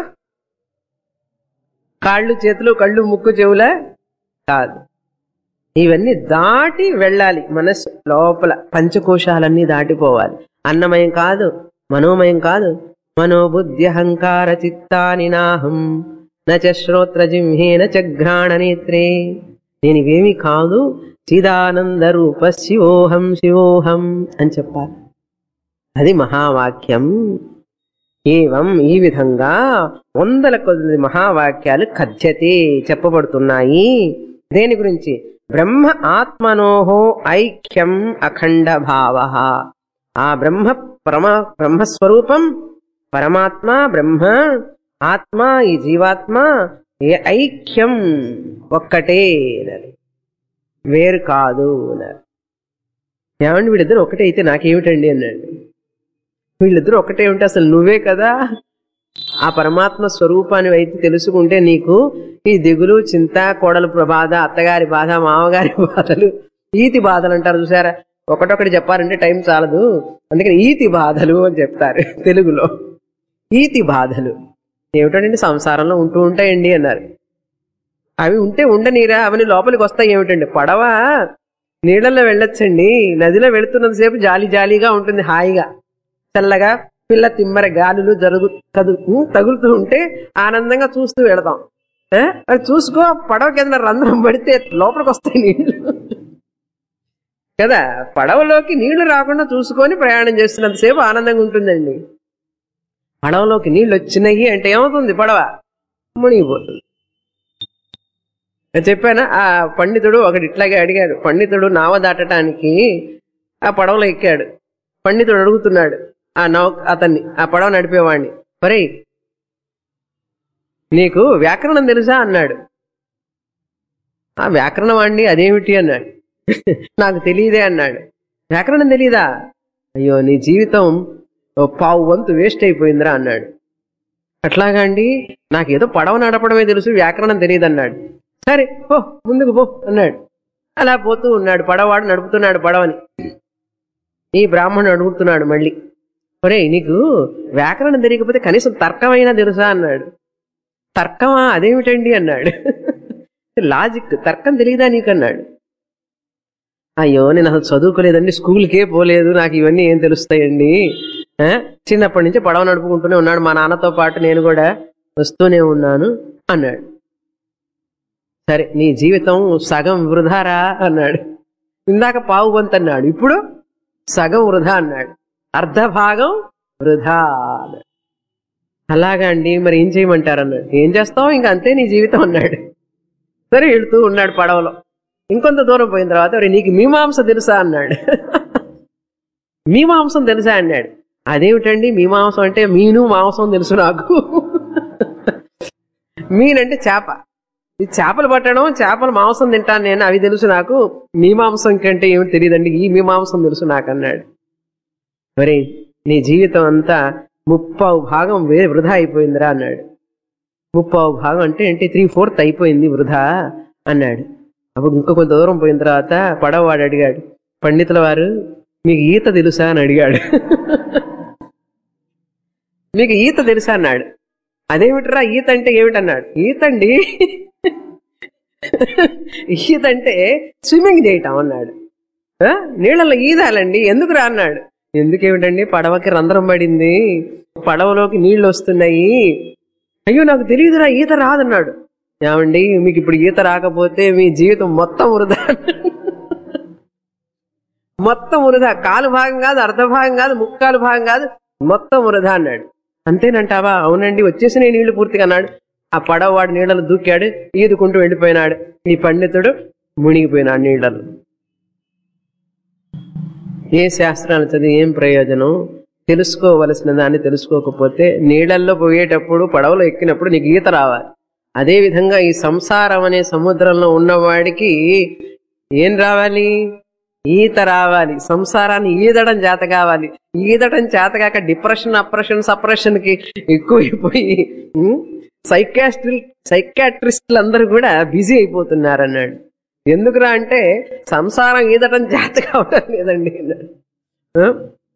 కాళ్ళు చేతులు కళ్ళు ముక్కు చెవుల కాదు ఇవన్నీ దాటి వెళ్ళాలి మనస్సు లోపల పంచకోశాలన్నీ దాటిపోవాలి అన్నమయం కాదు మనోమయం కాదు మనోబుద్ధి అహంకార చిత్తాని నాహం నచ శ్రోత్ర జింహేన చ ఘ్రాణ నేత్రే నేను ఇవేమి కాదు చిదానంద రూప శివోహం శివోహం అని చెప్పాలి అది మహావాక్యం ఏవం ఈ విధంగా వందల కొద్ది మహావాక్యాలు కథ్యతే చెప్పబడుతున్నాయి దేని గురించి బ్రహ్మ ఆత్మనోహో ఐక్యం అఖండ భావ ఆ బ్రహ్మ పరమ బ్రహ్మస్వరూపం పరమాత్మ బ్రహ్మ ఆత్మ ఈ జీవాత్మ ఏ ఐక్యం ఒక్కటే అన్నారు వేరు కాదు అన్నారు ఏమండి వీళ్ళిద్దరు ఒకటే అయితే నాకేమిటండి అన్నాడు వీళ్ళిద్దరూ ఒకటే ఉంటే అసలు నువ్వే కదా ఆ పరమాత్మ స్వరూపాన్ని అయితే తెలుసుకుంటే నీకు ఈ దిగులు చింత కోడలు బాధ అత్తగారి బాధ మామగారి బాధలు ఈతి బాధలు అంటారు చూసారా ఒకటొకటి చెప్పాలంటే టైం చాలదు అందుకని ఈతి బాధలు అని చెప్తారు తెలుగులో ఈతి బాధలు ఏమిటండి సంసారంలో ఉంటూ ఉంటాయండి అన్నారు అవి ఉంటే ఉండనీరా అవన్నీ లోపలికి వస్తాయి ఏమిటండి పడవ నీళ్ళల్లో వెళ్ళొచ్చండి నదిలో వెళుతున్నంతసేపు జాలి జాలీగా ఉంటుంది హాయిగా చల్లగా పిల్ల తిమ్మర గాలులు జరుగు కదు ఉమ్, తగులుతూ ఉంటే ఆనందంగా చూస్తూ వెళదాం ఏ? అది చూసుకో పడవకి ఏదైనా రంధ్రం పడితే లోపలికి వస్తాయి నీళ్లు కదా పడవలోకి నీళ్లు రాకుండా చూసుకొని ప్రయాణం చేస్తున్నంతసేపు ఆనందంగా ఉంటుందండి పడవలోకి నీళ్లు వచ్చినాయి అంటే ఏమవుతుంది పడవ మునిగిపోతుంది నేను చెప్పానా ఆ పండితుడు ఒకటి ఇట్లాగే అడిగాడు పండితుడు నావ దాటడానికి ఆ పడవలో ఎక్కాడు పండితుడు అడుగుతున్నాడు ఆ నౌ అతన్ని ఆ పడవ నడిపేవాడిని ఒరే నీకు వ్యాకరణం తెలుసా అన్నాడు ఆ వ్యాకరణం అండి అదేమిటి అన్నాడు నాకు తెలియదే అన్నాడు వ్యాకరణం తెలీదా అయ్యో నీ జీవితం ఓ పావు వంతు వేస్ట్ అయిపోయిందిరా అన్నాడు అట్లాగా అండి నాకేదో పడవ నడపడమే తెలుసు వ్యాకరణం తెలియదు అన్నాడు సరే పో ముందుకు పో అన్నాడు అలా పోతూ ఉన్నాడు పడవాడు నడుపుతున్నాడు పడవని ఈ బ్రాహ్మణుడు అడుగుతున్నాడు మళ్ళీ ఒరే నీకు వ్యాకరణం తెలియకపోతే కనీసం తర్కమైనా తెలుసా అన్నాడు తర్కమా అదేమిటండి అన్నాడు లాజిక్ తర్కం తెలియదా నీకు అన్నాడు అయ్యో నేను అసలు చదువుకోలేదండి స్కూల్కే పోలేదు నాకు ఇవన్నీ ఏం తెలుస్తాయండి ఆ? చిన్నప్పటి నుంచి పడవ నడుపుకుంటూనే ఉన్నాడు మా నాన్నతో పాటు నేను కూడా వస్తూనే ఉన్నాను అన్నాడు సరే నీ జీవితం సగం వృధారా అన్నాడు ఇందాక పావు వంతు అన్నాడు ఇప్పుడు సగం వృధా అన్నాడు అర్ధ భాగం వృధా అన్నాడు. అలాగా అండి మరి ఏం చేయమంటారు అన్నాడు ఏం చేస్తావు ఇంకా అంతే నీ జీవితం అన్నాడు సరే వెళ్తూ ఉన్నాడు పడవలో ఇంకొంత దూరం పోయిన తర్వాత "ఒరేయ్, నీకు మీమాంస తెలుసా అన్నాడు మీమాంసం తెలుసా అన్నాడు అదేమిటండి మీమాంసం అంటే మీను మాంసం తెలుసు నాకు మీనంటే చేప ఈ చేపలు పట్టడం చేపల మాంసం తింటాను నేను అవి తెలుసు నాకు మీమాంసం కంటే ఏమిటి తెలియదండి ఈ మీమాంసం తెలుసు నాకు అన్నాడు మరి నీ జీవితం అంతా ముప్పావు భాగం వే వృధా అయిపోయిందిరా అన్నాడు ముప్పావు భాగం అంటే అంటే త్రీ ఫోర్త్ అయిపోయింది వృధా అన్నాడు అప్పుడు ఇంకో కొంత దూరం పోయిన తర్వాత పడవవాడు అడిగాడు పండితుల వారు మీకు ఈత తెలుసా అని అడిగాడు మీకు ఈత తెలుసా అన్నాడు అదేమిట్రా ఈత అంటే ఏమిటన్నాడు ఈత అండి ఈత అంటే స్విమ్మింగ్ చేయటం అన్నాడు "ఆ? నీళ్ళలో ఈదాలండి ఎందుకు రా అన్నాడు ఎందుకేమిటండి పడవకి రంధ్రం పడింది పడవలోకి నీళ్లు వస్తున్నాయి అయ్యో నాకు తెలియదురా ఈత రాదన్నాడు ఏమండి మీకు ఇప్పుడు ఈత రాకపోతే మీ జీవితం మొత్తం వృధా మొత్తం వృధా కాలు భాగం కాదు అర్ధ భాగం కాదు ముక్కాలు భాగం కాదు మొత్తం వృధా అన్నాడు అంతేనంటావా అవునండి వచ్చేసిన నీళ్లు పూర్తిగా అన్నాడు ఆ పడవవాడు నీళ్ళలో దూకాడు ఈదుకుంటూ వెళ్ళిపోయినాడు ఈ పండితుడు మునిగిపోయినాడు నీళ్ళలో ఏ శాస్త్రాలు చదివి ఏం ప్రయోజనం తెలుసుకోవలసిన దాన్ని తెలుసుకోకపోతే నీళ్ళల్లో పోయేటప్పుడు పడవలో ఎక్కినప్పుడు నీకు ఈత రావాలి అదే విధంగా ఈ సంసారం అనే సముద్రంలో ఉన్నవాడికి ఏం రావాలి ఈత రావాలి సంసారాన్ని ఈదడం చేత కావాలి ఈదడం చేతగాక డిప్రెషన్ అప్రెషన్ సప్రెషన్ కి ఎక్కువైపోయి సైకాస్ట్రి సైకాట్రిస్టులు అందరూ కూడా బిజీ అయిపోతున్నారు అన్నాడు ఎందుకురా అంటే సంసారం ఈదటం చేత కావడం లేదండి అన్నాడు ఆ?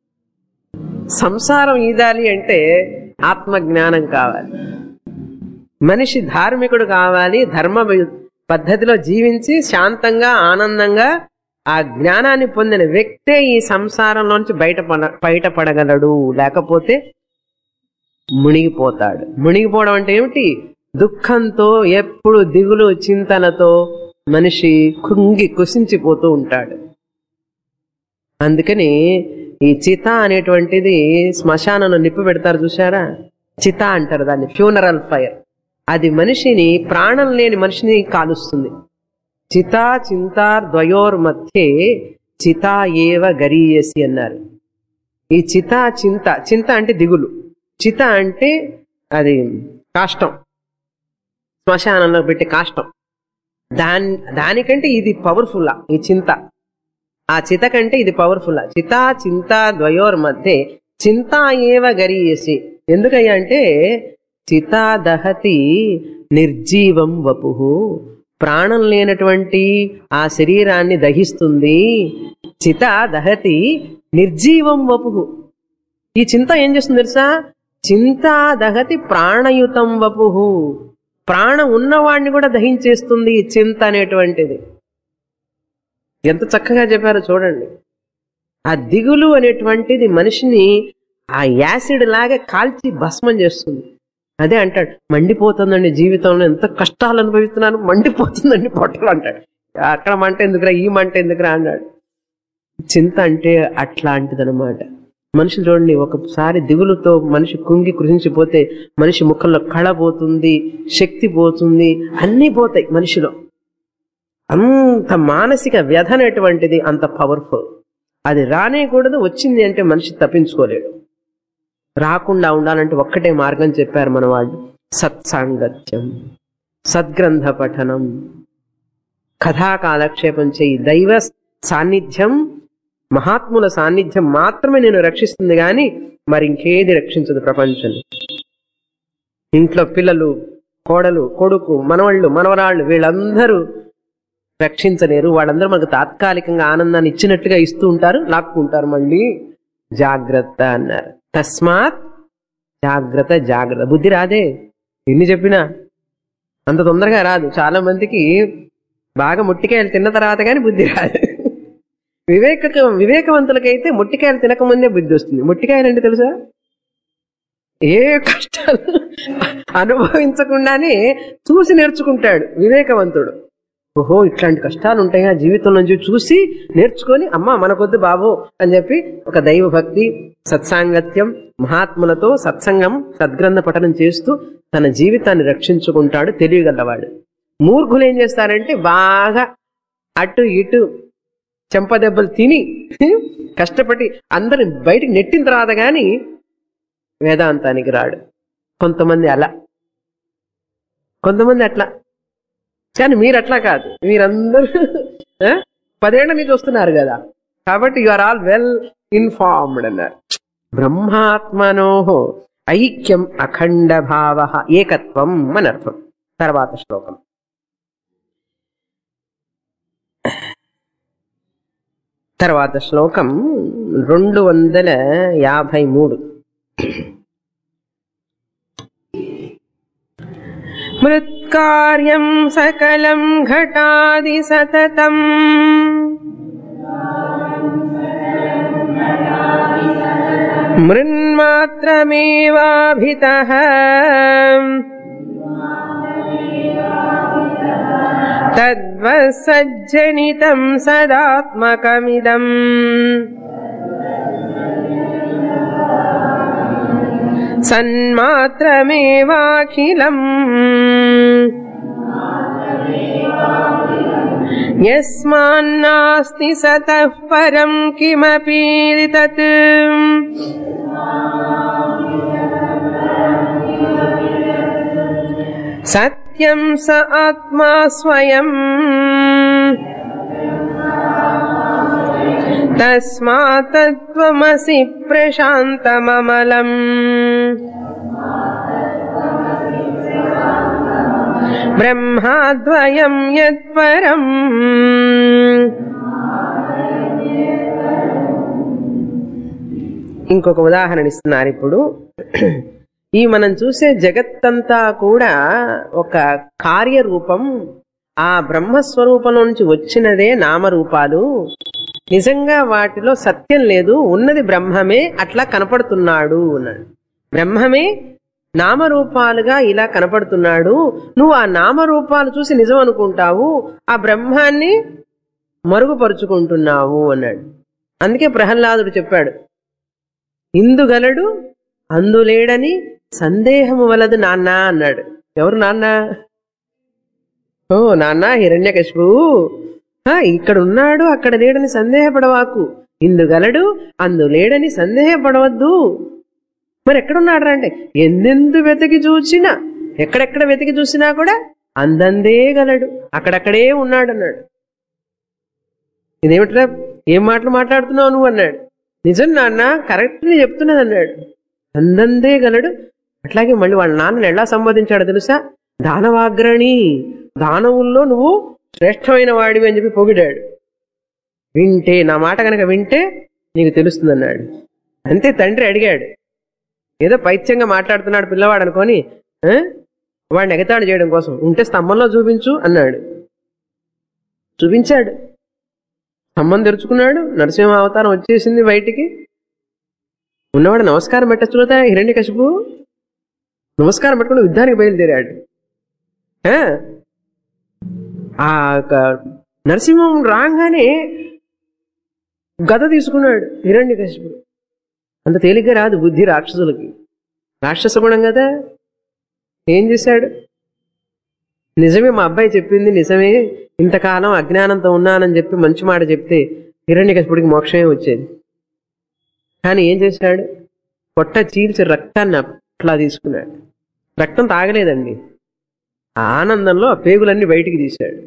సంసారం ఈదాలి అంటే ఆత్మ జ్ఞానం కావాలి మనిషి ధార్మికుడు కావాలి ధర్మ పద్ధతిలో జీవించి శాంతంగా ఆనందంగా ఆ జ్ఞానాన్ని పొందిన వ్యక్తే ఈ సంసారంలోంచి బయటపడ బయటపడగలడు లేకపోతే మునిగిపోతాడు మునిగిపోవడం అంటే ఏమిటి దుఃఖంతో ఎప్పుడు దిగులు చింతనతో మనిషి కుంగి కుసించిపోతూ ఉంటాడు అందుకని ఈ చిత అనేటువంటిది శ్మశానంలో నిప్పు పెడతారు చూసారా చిత అంటారు దాన్ని ఫ్యూనరల్ ఫైర్ అది మనిషిని ప్రాణం లేని మనిషిని కాలుస్తుంది చితా చింతార్ ద్వయోర్ మధ్యే చితా ఏవ గరీయసి అన్నారు ఈ చిత చింత చింత అంటే దిగులు చిత అంటే అది కాష్టం శ్మశానంలో పెట్టే కాష్టం దాని దానికంటే ఇది పవర్ఫుల్ ఈ చింత ఆ చిత కంటే ఇది పవర్ఫుల్ చితా చింత ద్వయోర్ మధ్య చింత ఏవ గరీయసి ఎందుకయ్యా అంటే చితా దహతి నిర్జీవం వపుహు ప్రాణం లేనటువంటి ఆ శరీరాన్ని దహిస్తుంది చిత దహతి నిర్జీవం వపుహు ఈ చింత ఏం చేస్తుంది తెలుసా చింత దహతి ప్రాణయుతం వపుహు ప్రాణం ఉన్నవాడిని కూడా దహించేస్తుంది ఈ చింత అనేటువంటిది ఎంత చక్కగా చెప్పారో చూడండి ఆ దిగులు అనేటువంటిది మనిషిని ఆ యాసిడ్ లాగా కాల్చి భస్మం చేస్తుంది అదే అంటాడు మండిపోతుందండి జీవితంలో ఎంత కష్టాలు అనుభవిస్తున్నాను మండిపోతుందండి పొట్టలు అంటాడు అక్కడ మంట ఎందుకురా ఈ మంట ఎందుకురా అన్నాడు చింత అంటే అట్లాంటిదనమాట మనిషి చూడండి ఒకసారి దిగులుతో మనిషి కుంగి కృషించిపోతే మనిషి ముఖంలో కళ పోతుంది శక్తి పోతుంది అన్నీ పోతాయి మనిషిలో అంత మానసిక వ్యధ అనేటువంటిది అంత పవర్ఫుల్ అది రానేకూడదు వచ్చింది అంటే మనిషి తప్పించుకోలేడు రాకుండా ఉండాలంటే ఒక్కటే మార్గం చెప్పారు మన వాళ్ళు సత్సాంగత్యం సద్గ్రంథ పఠనం కథా కాలక్షేపం చేయి దైవ సాన్నిధ్యం మహాత్ముల సాన్నిధ్యం మాత్రమే నేను రక్షిస్తుంది గాని మరి ఇంకేది రక్షించదు ప్రపంచం ఇంట్లో పిల్లలు కోడలు కొడుకు మనవాళ్ళు మనవరాళ్ళు వీళ్ళందరూ రక్షించలేరు వాళ్ళందరూ మనకు తాత్కాలికంగా ఆనందాన్ని ఇచ్చినట్టుగా ఇస్తూ ఉంటారు లాక్కుంటారు మళ్ళీ జాగ్రత్త అన్నారు తస్మాత్ జాగ్రత్త జాగ్రత్త బుద్ధి రాదే ఎన్ని చెప్పినా అంత తొందరగా రాదు చాలా మందికి బాగా ముట్టికాయలు తిన్న తర్వాత కానీ బుద్ధి రాదు వివేక వివేకవంతులకైతే ముట్టికాయలు తినకముందే బుద్ధి వస్తుంది ముట్టికాయలు అంటే తెలుసా ఏ కష్టాలు అనుభవించకుండానే చూసి నేర్చుకుంటాడు వివేకవంతుడు ఓహో ఇట్లాంటి కష్టాలు ఉంటాయా జీవితం నుంచి చూసి నేర్చుకొని అమ్మా మనకొద్దు బాబు అని చెప్పి ఒక దైవ భక్తి సత్సాంగత్యం మహాత్ములతో సత్సంగం సద్గ్రంథ పఠనం చేస్తూ తన జీవితాన్ని రక్షించుకుంటాడు తెలియగలవాడు మూర్ఖులు ఏం చేస్తారంటే బాగా అటు ఇటు చెంపదెబ్బలు తిని కష్టపడి అందరిని బయటికి నెట్టిన తర్వాత కానీ వేదాంతానికి రాడు కొంతమంది అలా కొంతమంది అట్లా కానీ మీరు అట్లా కాదు మీరందరూ ఆ, పదేళ్ల నుంచి వస్తున్నారు కదా కాబట్టి you are all well informed అన్నారు బ్రహ్మాత్మనో ఐక్యం అఖండ భావ ఏకత్వం అని అర్థం తర్వాత శ్లోకం తర్వాత శ్లోకం రెండు వందల యాభై మూడు మృత్కార్యం సకలం ఘటాది సతతం మృన్మాత్రమేవాభితః తద్వసజ్జనితం సదాత్మకమిదం సన్మాత్రమేవాఖిలం యస్మాన్నాస్తి సతః పరం కిమపి తత్ సత్యం స ఆత్మా స్వయం తస్మాత్త్వమసి ప్రశాంతమమలం బ్రహ్మాద్వయం యత్పరం ఇంకొక ఉదాహరణ ఇస్తున్నారు ఇప్పుడు ఈ మనం చూసే జగత్తంతా కూడా ఒక కార్యరూపం ఆ బ్రహ్మస్వరూపంలో నుంచి వచ్చినదే నామరూపాలు నిజంగా వాటిలో సత్యం లేదు ఉన్నది బ్రహ్మమే అట్లా కనపడుతున్నాడు అన్నాడు బ్రహ్మమే నామరూపాలుగా ఇలా కనపడుతున్నాడు నువ్వు ఆ నామరూపాలు చూసి నిజం అనుకుంటావు ఆ బ్రహ్మాన్ని మరుగుపరుచుకుంటున్నావు అన్నాడు అందుకే ప్రహ్లాదుడు చెప్పాడు ఇందుగలడు అందులేడని సందేహము వలదు నాన్న అన్నాడు ఎవరు నాన్న ఓ నాన్న హిరణ్యకశిపు ఆ, ఇక్కడ ఉన్నాడు అక్కడ లేడని సందేహపడవాకు ఇందుగలడు అందు లేడని సందేహపడవద్దు మరి ఎక్కడున్నాడు అంటే ఎందెందు వెతికి చూసినా ఎక్కడెక్కడ వెతికి చూసినా కూడా అందందే గలడు అక్కడక్కడే ఉన్నాడు అన్నాడు ఇదేమిట్రా ఏం మాటలు మాట్లాడుతున్నావు నువ్వు అన్నాడు నిజం నాన్న కరెక్ట్ ని చెప్తున్నది అన్నాడు అందందే గలడు అట్లాగే మళ్ళీ వాళ్ళ నాన్నని ఎలా సంబోధించాడు తెలుసా దానవాగ్రణి దానవుల్లో నువ్వు శ్రేష్టమైన వాడివి అని చెప్పి పొగిడాడు వింటే నా మాట కనుక వింటే నీకు తెలుస్తుంది అన్నాడు అంతే తండ్రి అడిగాడు ఏదో పైత్యంగా మాట్లాడుతున్నాడు పిల్లవాడు అనుకొని ఆ? వాడిని ఎగతాడు చేయడం కోసం ఉంటే స్తంభంలో చూపించు అన్నాడు చూపించాడు స్తంభం తెరుచుకున్నాడు నరసింహ అవతారం వచ్చేసింది బయటికి ఉన్నవాడు నమస్కారం పెట్టచ్చు కదా హిరణ్య కశిపు నమస్కారం పెట్టుకుని యుద్ధానికి బయలుదేరాడు ఆ? ఆ యొక్క నరసింహం రాగానే గద తీసుకున్నాడు హిరణ్య కశిపుడు అంత తేలిగ్గా రాదు బుద్ధి రాక్షసులకి రాక్షస గుణం కదా ఏం చేశాడు నిజమే మా అబ్బాయి చెప్పింది నిజమే ఇంతకాలం అజ్ఞానంతో ఉన్నానని చెప్పి మంచి మాట చెప్తే హిరణ్యకశిపుడికి మోక్షమే వచ్చేది కానీ ఏం చేశాడు పొట్ట చీల్చి రక్తాన్ని అట్లా తీసుకున్నాడు రక్తం తాగలేదండి ఆ ఆనందంలో ఆ పేగులన్నీ బయటికి తీశాడు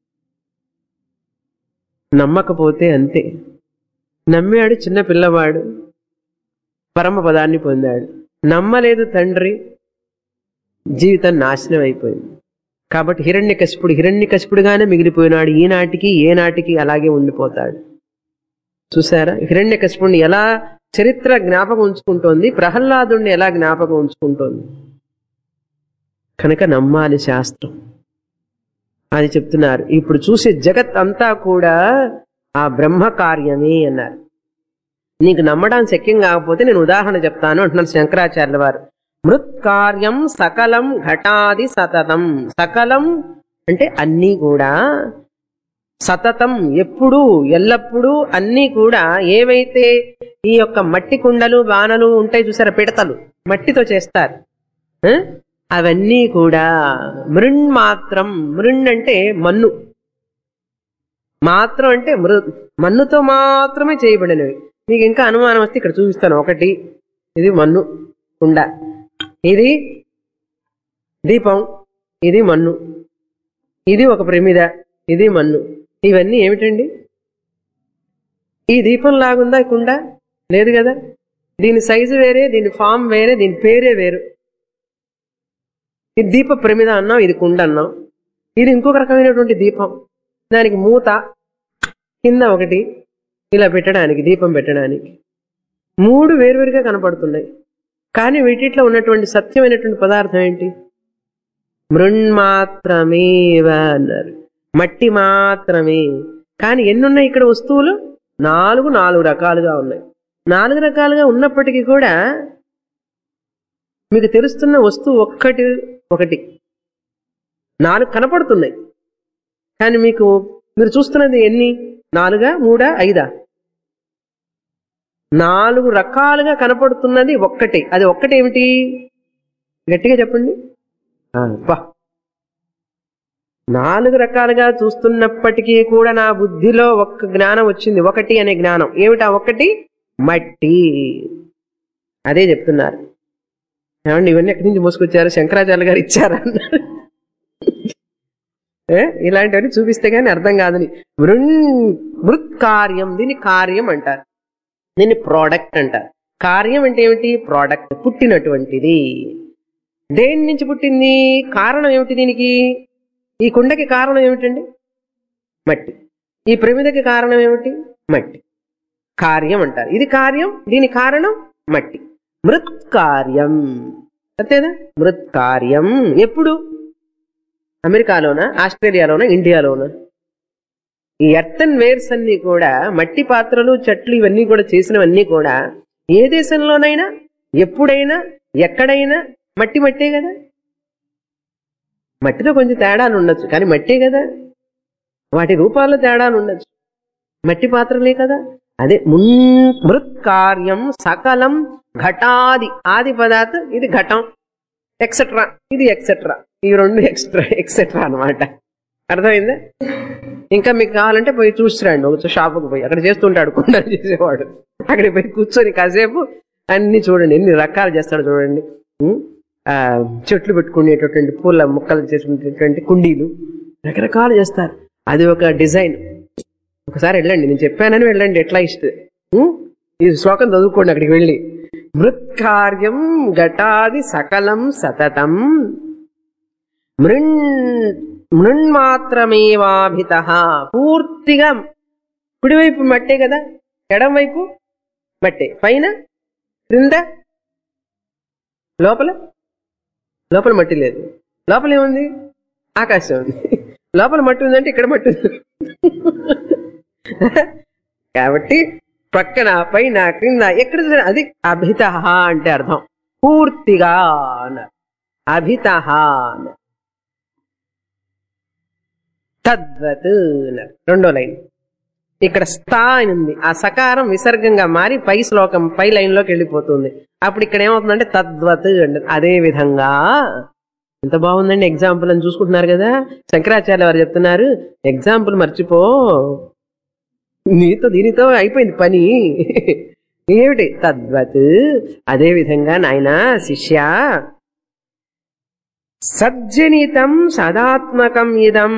నమ్మకపోతే అంతే నమ్మాడు చిన్న పిల్లవాడు పరమ పదాన్ని పొందాడు నమ్మలేదు తండ్రి జీవితం నాశనం అయిపోయింది కాబట్టి హిరణ్య కశిపుడు హిరణ్య కశిపుడుగానే మిగిలిపోయినాడు ఈనాటికి ఏనాటికి అలాగే ఉండిపోతాడు చూసారా హిరణ్య కశిపుడిని ఎలా చరిత్ర జ్ఞాపకం ఉంచుకుంటోంది ప్రహ్లాదుడిని ఎలా జ్ఞాపకం ఉంచుకుంటోంది కనుక నమ్మాలి శాస్త్రం అని చెప్తున్నారు ఇప్పుడు చూసే జగత్ అంతా కూడా ఆ బ్రహ్మ కార్యమే అన్నారు నీకు నమ్మడానికి శక్యం కాకపోతే నేను ఉదాహరణ చెప్తాను అంటున్నారు శంకరాచార్యుల వారు మృత్ కార్యం సకలం ఘటాది సతతం సకలం అంటే అన్నీ కూడా సతతం ఎప్పుడు ఎల్లప్పుడూ అన్నీ కూడా ఏవైతే ఈ యొక్క మట్టి కుండలు బాణలు ఉంటాయి చూసారా పిడతలు మట్టితో చేస్తారు ఆ? అవన్నీ కూడా మృణ్ మాత్రం మృణ్ అంటే మన్ను మాత్రం అంటే మృ మన్నుతో మాత్రమే చేయబడినవి మీకు ఇంకా అనుమానం వస్తే ఇక్కడ చూపిస్తాను ఒకటి ఇది మన్ను కుండ ఇది దీపం ఇది మన్ను ఇది ఒక ప్రమిద ఇది మన్ను ఇవన్నీ ఏమిటండి ఈ దీపం లాగుందా ఈ కుండ లేదు కదా దీని సైజు వేరే దీని ఫామ్ వేరే దీని పేరే వేరు ఇది దీప ప్రమిద అన్నాం ఇది కుండ అన్నాం ఇది ఇంకొక రకమైనటువంటి దీపం దానికి మూత కింద ఒకటి ఇలా పెట్టడానికి దీపం పెట్టడానికి మూడు వేరువేరుగా కనపడుతున్నాయి కానీ వీటిట్లో ఉన్నటువంటి సత్యమైనటువంటి పదార్థం ఏంటి మృణ్మాత్రమేవ అన్నారు మట్టి మాత్రమే కానీ ఎన్నున్నాయి ఇక్కడ వస్తువులు నాలుగు నాలుగు రకాలుగా ఉన్నాయి నాలుగు రకాలుగా ఉన్నప్పటికీ కూడా మీకు తెలుస్తున్న వస్తువు ఒక్కటి ఒకటి నాలుగు కనపడుతున్నాయి కానీ మీకు మీరు చూస్తున్నది ఎన్ని నాలుగా మూడా ఐదా నాలుగు రకాలుగా కనపడుతున్నది ఒక్కటే అది ఒక్కటేమిటి గట్టిగా చెప్పండి ఆ, అబ్బా. నాలుగు రకాలుగా చూస్తున్నప్పటికీ కూడా నా బుద్ధిలో ఒక్క జ్ఞానం వచ్చింది ఒకటి అనే జ్ఞానం ఏమిటా ఒకటి మట్టి అదే చెప్తున్నారు ఏమండి ఇవన్నీ ఎక్కడి నుంచి మోసుకొచ్చారు శంకరాచార్య గారు ఇచ్చారా అన్నారు ఏ? ఇలాంటివన్నీ చూపిస్తే గానీ అర్థం కాదని మృణ్ మృత్ కార్యం దీన్ని కార్యం అంటారు దీన్ని ప్రోడక్ట్ అంటారు కార్యం అంటే ఏమిటి ప్రోడక్ట్ పుట్టినటువంటిది దేని నుంచి పుట్టింది కారణం ఏమిటి దీనికి ఈ కుండకి కారణం ఏమిటండి మట్టి ఈ ప్రమిదకి కారణం ఏమిటి మట్టి కార్యం అంటారు ఇది కార్యం దీని కారణం మట్టి మృత్ కార్యం అంతేనా మృత్ కార్యం ఎప్పుడు అమెరికాలోనా ఆస్ట్రేలియాలోనా ఇండియాలోనా ఈ ఎర్త్ అండ్ వేర్స్ అన్ని కూడా మట్టి పాత్రలు చెట్లు ఇవన్నీ కూడా చేసినవన్నీ కూడా ఏ దేశంలోనైనా ఎప్పుడైనా ఎక్కడైనా మట్టి మట్టే కదా మట్టిలో కొంచెం తేడాలు ఉండొచ్చు కానీ మట్టే కదా వాటి రూపాల్లో తేడాలు ఉండొచ్చు మట్టి పాత్రలే కదా అదే మున్ మృత్ కార్యం సకలం ఘటాది ఆది పదార్థం ఇది ఘటం ఎక్సెట్రా ఇది ఎక్సెట్రా ఈ రెండు ఎక్స్ట్రా ఎక్సెట్రా అన్నమాట అర్థమైందా ఇంకా మీకు కావాలంటే పోయి చూసిరండి ఒక షాపుకి పోయి అక్కడ చేస్తుంటాడు కుండలు చేసేవాడు అక్కడికి పోయి కూర్చొని కాసేపు అన్ని చూడండి ఎన్ని రకాలు చేస్తాడు చూడండి ఉం? ఆ, చెట్లు పెట్టుకునేటటువంటి పూల మొక్కలు చేసుకునేటటువంటి కుండీలు రకరకాలు చేస్తారు అది ఒక డిజైన్ ఒకసారి వెళ్ళండి నేను చెప్పానని వెళ్ళండి ఎట్లా ఇస్తే ఉం? ఈ శ్లోకం చదువుకోండి అక్కడికి వెళ్ళి మృత్కార్యం ఘటాది సకలం సతతం మృణ్ మృణ్మాత్రమేవాభిత పూర్తిగా కుడివైపు మట్టే కదా ఎడం వైపు మట్టే పైన క్రింద లోపల లోపల మట్టి లేదు లోపల ఏముంది ఆకాశం ఉంది లోపల మట్టి ఉందంటే ఇక్కడ మట్టి ఉంది కాబట్టి పక్కన పైన క్రింద ఎక్కడ చూసినా అది అభిత అంటే అర్థం పూర్తిగా అన్నారు అభిత అన్నారు తద్వత్ అన్నారు రెండో లైన్ ఇక్కడ స్థా అని ఉంది ఆ సకారం విసర్గంగా మారి పై శ్లోకం పై లైన్ లోకి వెళ్ళిపోతుంది అప్పుడు ఇక్కడ ఏమవుతుందంటే తద్వత్ అంటే అదే విధంగా ఎంత బాగుందండి ఎగ్జాంపుల్ అని చూసుకుంటున్నారు కదా శంకరాచార్య వారు చెప్తున్నారు ఎగ్జాంపుల్ మర్చిపో నీతో దీనితో అయిపోయింది పని ఏమిటి తద్వత్ అదే విధంగా నాయన శిష్య సజ్జనితం సదాత్మకం ఇదం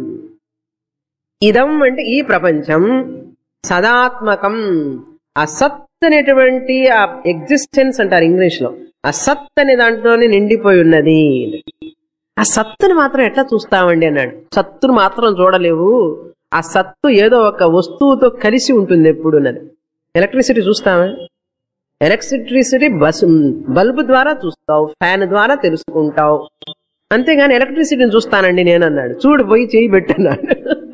ఇదం అంటే ఈ ప్రపంచం సదాత్మకం ఆ సత్ అనేటువంటి ఆ ఎగ్జిస్టెన్స్ అంటారు ఇంగ్లీష్ లో ఆ సత్ అనే దాంట్లోనే నిండిపోయి ఉన్నది ఆ సత్తుని మాత్రం ఎట్లా చూస్తామండి అన్నాడు సత్తును మాత్రం చూడలేవు ఆ సత్తు ఏదో ఒక వస్తువుతో కలిసి ఉంటుంది ఎప్పుడు అన్నది ఎలక్ట్రిసిటీ చూస్తామా ఎలక్ట్రిసిటీ బస్ బల్బు ద్వారా చూస్తావు ఫ్యాన్ ద్వారా తెలుసుకుంటావు అంతేగాని ఎలక్ట్రిసిటీని చూస్తానండి నేను అన్నాడు చూడు పోయి చేయి పెట్టన్నాడు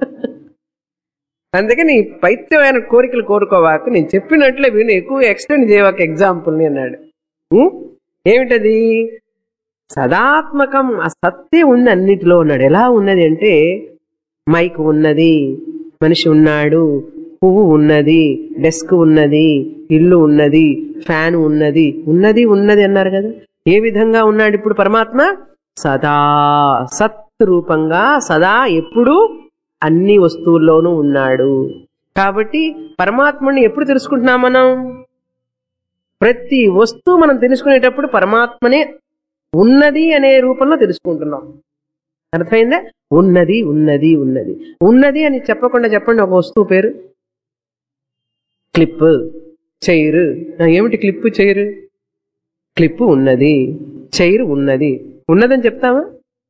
అందుకని పైత్యమైన కోరికలు కోరుకోవాక నేను చెప్పినట్లే విను ఎక్కువ ఎక్స్టెండ్ చేయవాక ఎగ్జాంపుల్ని అన్నాడు ఉం? ఏమిటది సదాత్మకం ఆ సత్తే ఉంది అన్నిటిలో ఉన్నాడు ఎలా ఉన్నది అంటే మైక్ ఉన్నది మనిషి ఉన్నాడు పువ్వు ఉన్నది డెస్క్ ఉన్నది ఇల్లు ఉన్నది ఫ్యాన్ ఉన్నది ఉన్నది ఉన్నది అన్నారు కదా ఏ విధంగా ఉన్నాడు ఇప్పుడు పరమాత్మ సదా సత్ రూపంగా సదా ఎప్పుడు అన్ని వస్తువుల్లోనూ ఉన్నాడు కాబట్టి పరమాత్మని ఎప్పుడు తెలుసుకుంటున్నాం మనం ప్రతి వస్తువు మనం తెలుసుకునేటప్పుడు పరమాత్మనే ఉన్నది అనే రూపంలో తెలుసుకుంటున్నాం అర్థమైందా ఉన్నది ఉన్నది ఉన్నది ఉన్నది అని చెప్పకుండా చెప్పండి ఒక వస్తువు పేరు క్లిప్ చైరు ఆ, ఏమిటి క్లిప్ చైరు క్లిప్ ఉన్నది చైరు ఉన్నది ఉన్నదని చెప్తామా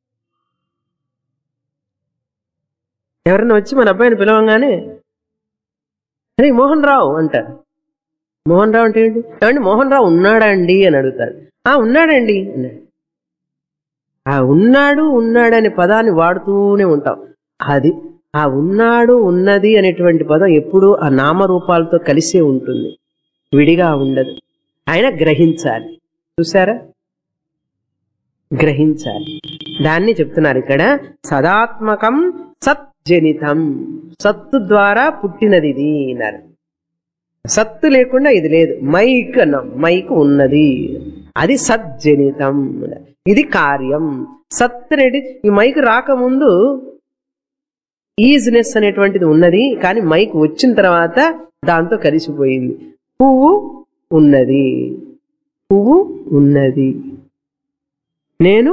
ఎవరైనా వచ్చి మన అబ్బాయిని పిలవంగానే అరే మోహన్ రావు అంటారు మోహన్ రావు అంటే ఏంటి ఏమండి మోహన్ రావు ఉన్నాడా అండి అని అడుగుతాడు ఆ ఉన్నాడండి అన్నాడు ఆ ఉన్నాడు ఉన్నాడు అనే పదాన్ని వాడుతూనే ఉంటాం అది ఆ ఉన్నాడు ఉన్నది అనేటువంటి పదం ఎప్పుడూ ఆ నామరూపాలతో కలిసే ఉంటుంది విడిగా ఉండదు ఆయన గ్రహించాలి చూసారా గ్రహించాలి దాన్ని చెప్తున్నారు ఇక్కడ సదాత్మకం సజ్జనితం సత్తు ద్వారా పుట్టినది ఇది అన్నారు సత్తు లేకుండా ఇది లేదు మైక్ అన్నాం మైక్ ఉన్నది అది సజ్జనితం ఇది కార్యం సత్ అనేది ఈ మైక్ రాకముందు ఈజినెస్ అనేటువంటిది ఉన్నది కానీ మైక్ వచ్చిన తర్వాత దాంతో కలిసిపోయింది పువ్వు ఉన్నది పువ్వు ఉన్నది నేను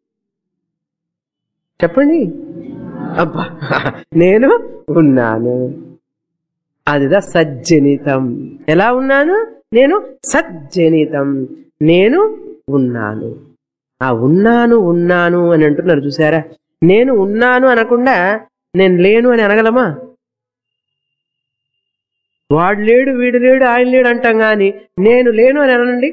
చెప్పండి అబ్బా నేను ఉన్నాను అదిదా సజ్జనితం ఎలా ఉన్నాను నేను సజ్జనితం నేను ఉన్నాను ఆ ఉన్నాను ఉన్నాను అని అంటున్నారు చూసారా నేను ఉన్నాను అనకుండా నేను లేను అని అనగలమా వాడు లేడు వీడు లేడు ఆయన లేడు అంటాం కానీ నేను లేను అని అనండి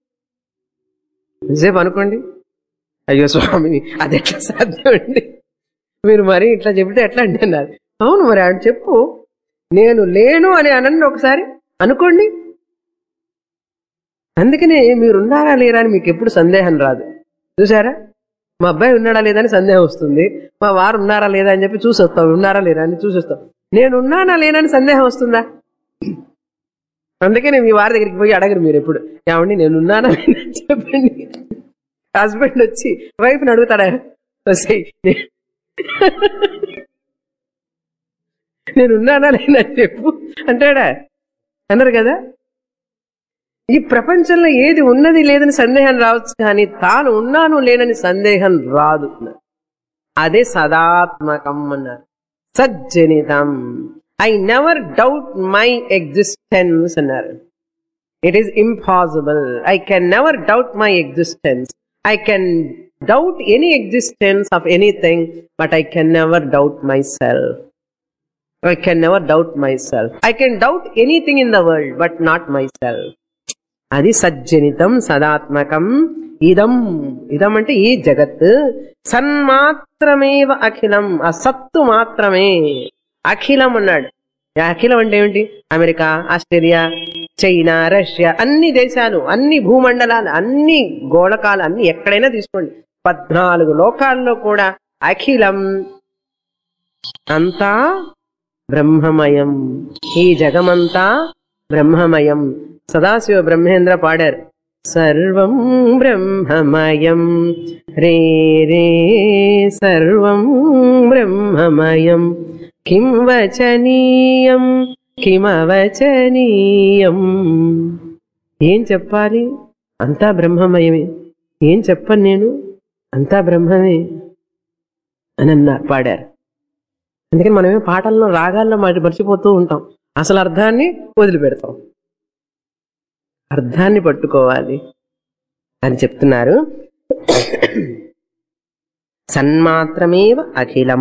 సేపు అనుకోండి అయ్యో స్వామి అది ఎట్లా సాధ్యం అండి మీరు మరి ఇట్లా చెబితే ఎట్లా అండి అన్నారు అవును మరి ఆయన చెప్పు నేను లేను అని అనండి ఒకసారి అనుకోండి అందుకనే మీరు ఉన్నారా లేరా అని మీకు ఎప్పుడు సందేహం రాదు చూసారా మా అబ్బాయి ఉన్నాడా లేదా అని సందేహం వస్తుంది మా వారు ఉన్నారా లేదా అని చెప్పి చూసొస్తాం ఉన్నారా లేరా అని చూసొస్తాం నేను ఉన్నానా లేనా అని సందేహం వస్తుందా అందుకనే మీ వారి దగ్గరికి పోయి అడగరు మీరు ఎప్పుడు ఏమండి నేను ఉన్నానా లేనా అని చెప్పండి హస్బెండ్ వచ్చి వైఫ్ని అడుగుతాడా "ఒసేయ్, నే- నేను ఉన్నానా లేనా అని చెప్పు అంటాడా అన్నారు కదా ఈ ప్రపంచంలో ఏది ఉన్నది లేదని సందేహం రావచ్చు కానీ తాను ఉన్నాను లేనని సందేహం రాదు అదే సదాత్మకం అన్నారు సజ్జనితం I never doubt my existence అన్నారు it is impossible I can never doubt my existence I can doubt any existence of anything but I can never doubt myself I can never doubt myself I can doubt anything in the world but not myself అది సజ్జనితం సదాత్మకం ఇదం ఇదం అంటే ఈ జగత్ సన్మాత్రమేవ అఖిలం ఆ సత్తు మాత్రమే అఖిలం అన్నాడు అఖిలం అంటే ఏమిటి అమెరికా ఆస్ట్రేలియా చైనా రష్యా అన్ని దేశాలు అన్ని భూమండలాలు అన్ని గోళకాలు అన్ని ఎక్కడైనా తీసుకోండి పద్నాలుగు లోకాల్లో కూడా అఖిలం అంతా బ్రహ్మమయం ఈ జగమంతా బ్రహ్మమయం సదాశివ బ్రహ్మేంద్ర పాడారు సర్వం బ్రహ్మమయం రే రే సర్వం బ్రహ్మమయం కిం వచనీయం కిమవచనీయం ఏం చెప్పాలి అంతా బ్రహ్మమయమే ఏం చెప్పను నేను అంతా బ్రహ్మమే అని అన్నారు పాడారు అందుకని మనమే పాటల్లో రాగాల్లో మరి మర్చిపోతూ ఉంటాం అసలు అర్థాన్ని వదిలిపెడతాం అర్థాన్ని పట్టుకోవాలి అని చెప్తున్నారు సన్మాత్రమేవ అఖిలం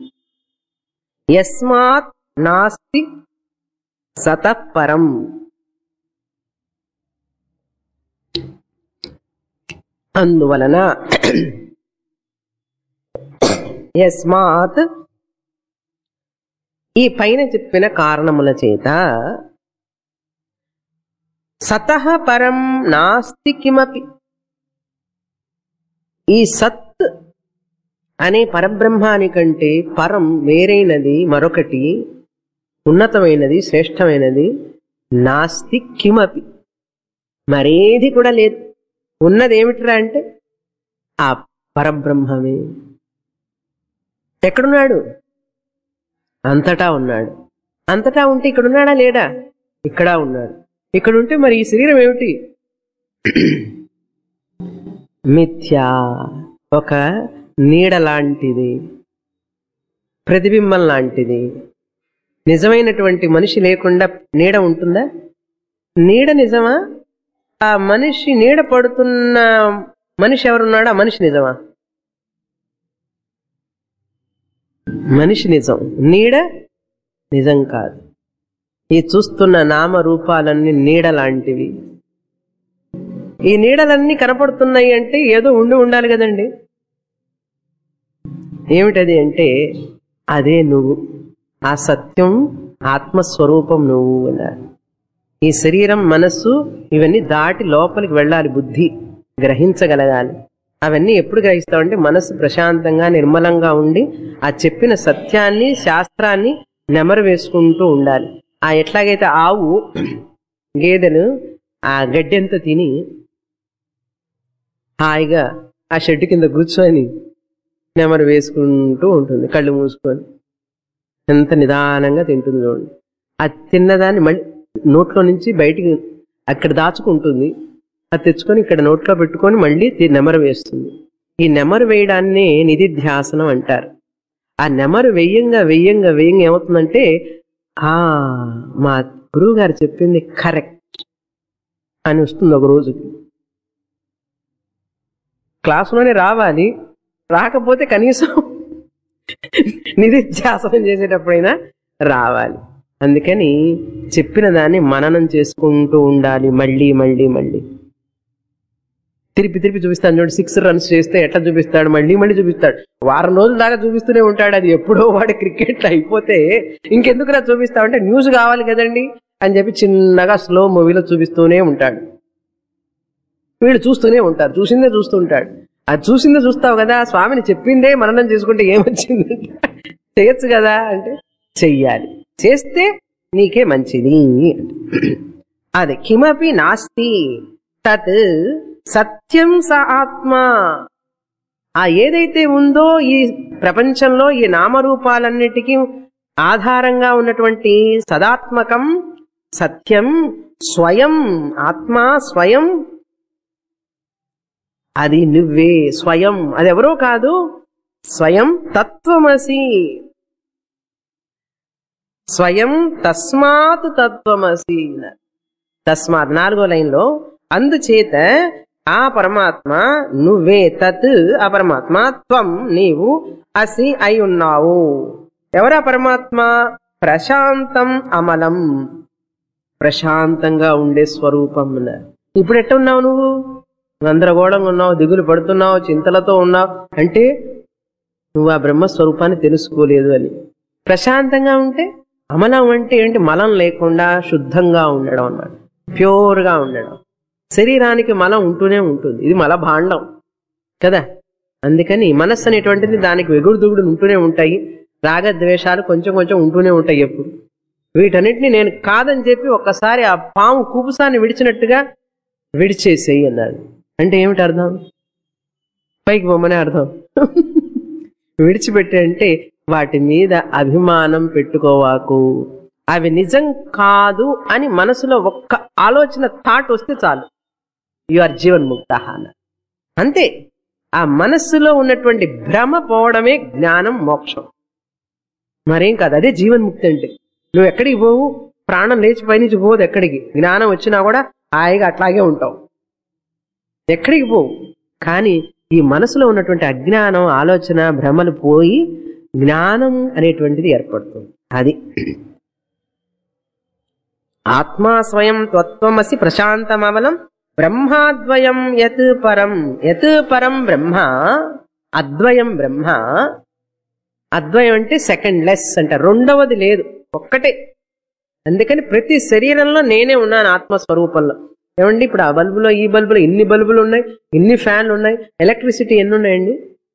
యస్మాత్ నాస్తి సతపరం అందువలన యస్మాత్ ఈ పైన చెప్పిన కారణముల చేత సతః పరం నాస్తి కిమపి ఈ సత్ అనే పరబ్రహ్మానికంటే పరం వేరైనది మరొకటి ఉన్నతమైనది శ్రేష్టమైనది నాస్తి కిమపి మరేది కూడా లేదు ఉన్నది ఏమిట్రా అంటే ఆ పరబ్రహ్మమే ఎక్కడున్నాడు అంతటా ఉన్నాడు అంతటా ఉంటే ఇక్కడ ఉన్నాడా లేడా ఇక్కడ ఉన్నాడు ఇక్కడ ఉంటే మరి ఈ శరీరం ఏమిటి మిథ్యా ఒక నీడ లాంటిది ప్రతిబింబం లాంటిది నిజమైనటువంటి మనిషి లేకుండా నీడ ఉంటుందా నీడ నిజమా ఆ మనిషి నీడ పడుతున్న మనిషి ఎవరున్నాడో ఆ మనిషి నిజమా మనిషి నిజం నీడ నిజం కాదు ఈ చూస్తున్న నామ రూపాలన్నీ నీడ లాంటివి ఈ నీడలన్నీ కనపడుతున్నాయి అంటే ఏదో ఉండి ఉండాలి కదండి ఏమిటది అంటే అదే నువ్వు ఆ సత్యం ఆత్మస్వరూపం నువ్వు అన్నారు ఈ శరీరం మనస్సు ఇవన్నీ దాటి లోపలికి వెళ్ళాలి బుద్ధి గ్రహించగలగాలి అవన్నీ ఎప్పుడు గ్రహిస్తామంటే మనస్సు ప్రశాంతంగా నిర్మలంగా ఉండి ఆ చెప్పిన సత్యాన్ని శాస్త్రాన్ని నెమరు వేసుకుంటూ ఉండాలి ఆ ఎట్లాగైతే ఆవు గేదెలు ఆ గడ్డెంత తిని హాయిగా ఆ షెడ్ కింద కూర్చొని నెమరు వేసుకుంటూ ఉంటుంది కళ్ళు మూసుకొని ఎంత నిదానంగా తింటుంది చూడండి ఆ తిన్నదాన్ని మళ్ళీ నోట్లో నుంచి బయటికి అక్కడ దాచుకుంటుంది అది తెచ్చుకొని ఇక్కడ నోట్లో పెట్టుకొని మళ్ళీ తి- నెమరు వేస్తుంది ఈ నెమరు వేయడాన్ని నిధిధ్యాసనం అంటారు ఆ నెమరు వెయ్యంగా వెయ్యంగా వెయ్యంగా ఏమవుతుందంటే ఆ మా గురువు గారు చెప్పింది కరెక్ట్ అని వస్తుంది ఒక రోజుకి క్లాసులోనే రావాలి రాకపోతే కనీసం నిధిధ్యాసనం చేసేటప్పుడైనా రావాలి అందుకని చెప్పిన దాన్ని మననం చేసుకుంటూ ఉండాలి మళ్ళీ మళ్ళీ మళ్ళీ తిరిపి తిరిపి చూపిస్తాను చూడు సిక్స్ రన్స్ చేస్తే ఎట్లా చూపిస్తాడు మళ్ళీ మళ్ళీ చూపిస్తాడు వారం రోజుల దాకా చూపిస్తూనే ఉంటాడు అది ఎప్పుడో వాడు క్రికెట్ అయిపోతే ఇంకెందుకురా చూపిస్తామంటే న్యూస్ కావాలి కదండి అని చెప్పి చిన్నగా స్లో మూవీలో చూపిస్తూనే ఉంటాడు వీళ్ళు చూస్తూనే ఉంటారు చూసిందే చూస్తూ ఉంటాడు అది చూసిందే చూస్తావు కదా స్వామిని చెప్పిందే మననం చేసుకుంటే ఏమొచ్చింది చేయొచ్చు కదా అంటే చెయ్యాలి చేస్తే నీకే మంచిది అది కిమపి నాస్తి తత్ సత్యం స ఆత్మ ఆ ఏదైతే ఉందో ఈ ప్రపంచంలో ఈ నామరూపాలన్నిటికీ ఆధారంగా ఉన్నటువంటి సదాత్మకం సత్యం స్వయం ఆత్మ స్వయం అది నువ్వే స్వయం అది ఎవరో కాదు స్వయం తత్వమసి స్వయం తస్మాత్ తత్వమసి తస్మాత్ నాలుగో లైన్లో అందుచేత ఆ పరమాత్మ నువ్వే తత్ ఆ పరమాత్మ త్వం నీవు అసి అయి ఉన్నావు ఎవరా పరమాత్మ ప్రశాంతం అమలం ప్రశాంతంగా ఉండే స్వరూపం అన్నారు. ఇప్పుడు ఎట్ట ఉన్నావు నువ్వు గందరగోళంగా ఉన్నావు దిగులు పడుతున్నావు చింతలతో ఉన్నావు అంటే నువ్వు ఆ బ్రహ్మస్వరూపాన్ని తెలుసుకోలేదు అని ప్రశాంతంగా ఉంటే అమలం అంటే ఏంటి మలం లేకుండా శుద్ధంగా ఉండడం అన్నమాట ప్యూర్గా ఉండడం శరీరానికి మలం ఉంటూనే ఉంటుంది ఇది మల భాండం కదా అందుకని మనస్సు అనేటువంటిది దానికి వెగుడు దిగుడు ఉంటూనే ఉంటాయి రాగద్వేషాలు కొంచెం కొంచెం ఉంటూనే ఉంటాయి ఎప్పుడు వీటన్నిటిని నేను కాదని చెప్పి ఒక్కసారి ఆ పాము కుబుసాన్ని విడిచినట్టుగా విడిచేసేయి అన్నాడు అంటే ఏమిటి అర్థం పైకి బొమ్మనే అర్థం విడిచిపెట్టే అంటే వాటి మీద అభిమానం పెట్టుకోవాకు అవి నిజం కాదు అని మనసులో ఒక్క ఆలోచన థాట్ వస్తే చాలు యు ఆర్ జీవన్ ముక్త అన్నారు అంతే ఆ మనస్సులో ఉన్నటువంటి భ్రమ పోవడమే జ్ఞానం మోక్షం మరేం కాదు అదే జీవన్ముక్తి అంటే నువ్వు ఎక్కడికి పోవు ప్రాణం లేచి పైనుంచి పోదు ఎక్కడికి జ్ఞానం వచ్చినా కూడా హాయిగా అట్లాగే ఉంటావు ఎక్కడికి పోవు కానీ ఈ మనసులో ఉన్నటువంటి అజ్ఞానం ఆలోచన భ్రమలు పోయి జ్ఞానం అనేటువంటిది ఏర్పడుతుంది అది ఆత్మా స్వయం త్వత్వమసి ప్రశాంతమవలం బ్రహ్మాద్వయం యత్ పరం యత్ పరం బ్రహ్మ అద్వయం బ్రహ్మ అద్వయం అంటే సెకండ్ లెస్ అంట రెండవది లేదు ఒక్కటే అందుకని ప్రతి శరీరంలో నేనే ఉన్నాను ఆత్మస్వరూపంలో ఏమండి ఇప్పుడు ఆ బల్బులో ఈ బల్బులో ఇన్ని బల్బులు ఉన్నాయి ఇన్ని ఫ్యాన్లు ఉన్నాయి ఎలక్ట్రిసిటీ ఎన్ని ఉన్నాయండి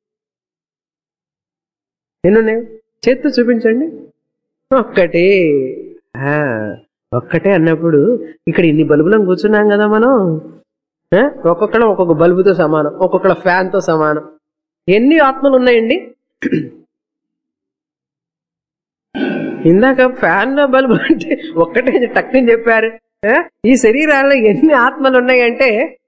ఎన్ని ఉన్నాయి చేత్తో చూపించండి ఒక్కటే ఆ, ఒక్కటే అన్నప్పుడు ఇక్కడ ఇన్ని బల్బులను కూర్చున్నాం కదా మనం ఆ, ఒక్కొక్కడం ఒక్కొక్క బల్బుతో సమానం ఒక్కొక్కళ్ళ ఫ్యాన్తో సమానం ఎన్ని ఆత్మలు ఉన్నాయండి ఇందాక ఫ్యాన్ లో బల్బు అంటే ఒక్కటే టక్కుని చెప్పారు ఆ? ఈ శరీరాల్లో ఎన్ని ఆత్మలు ఉన్నాయంటే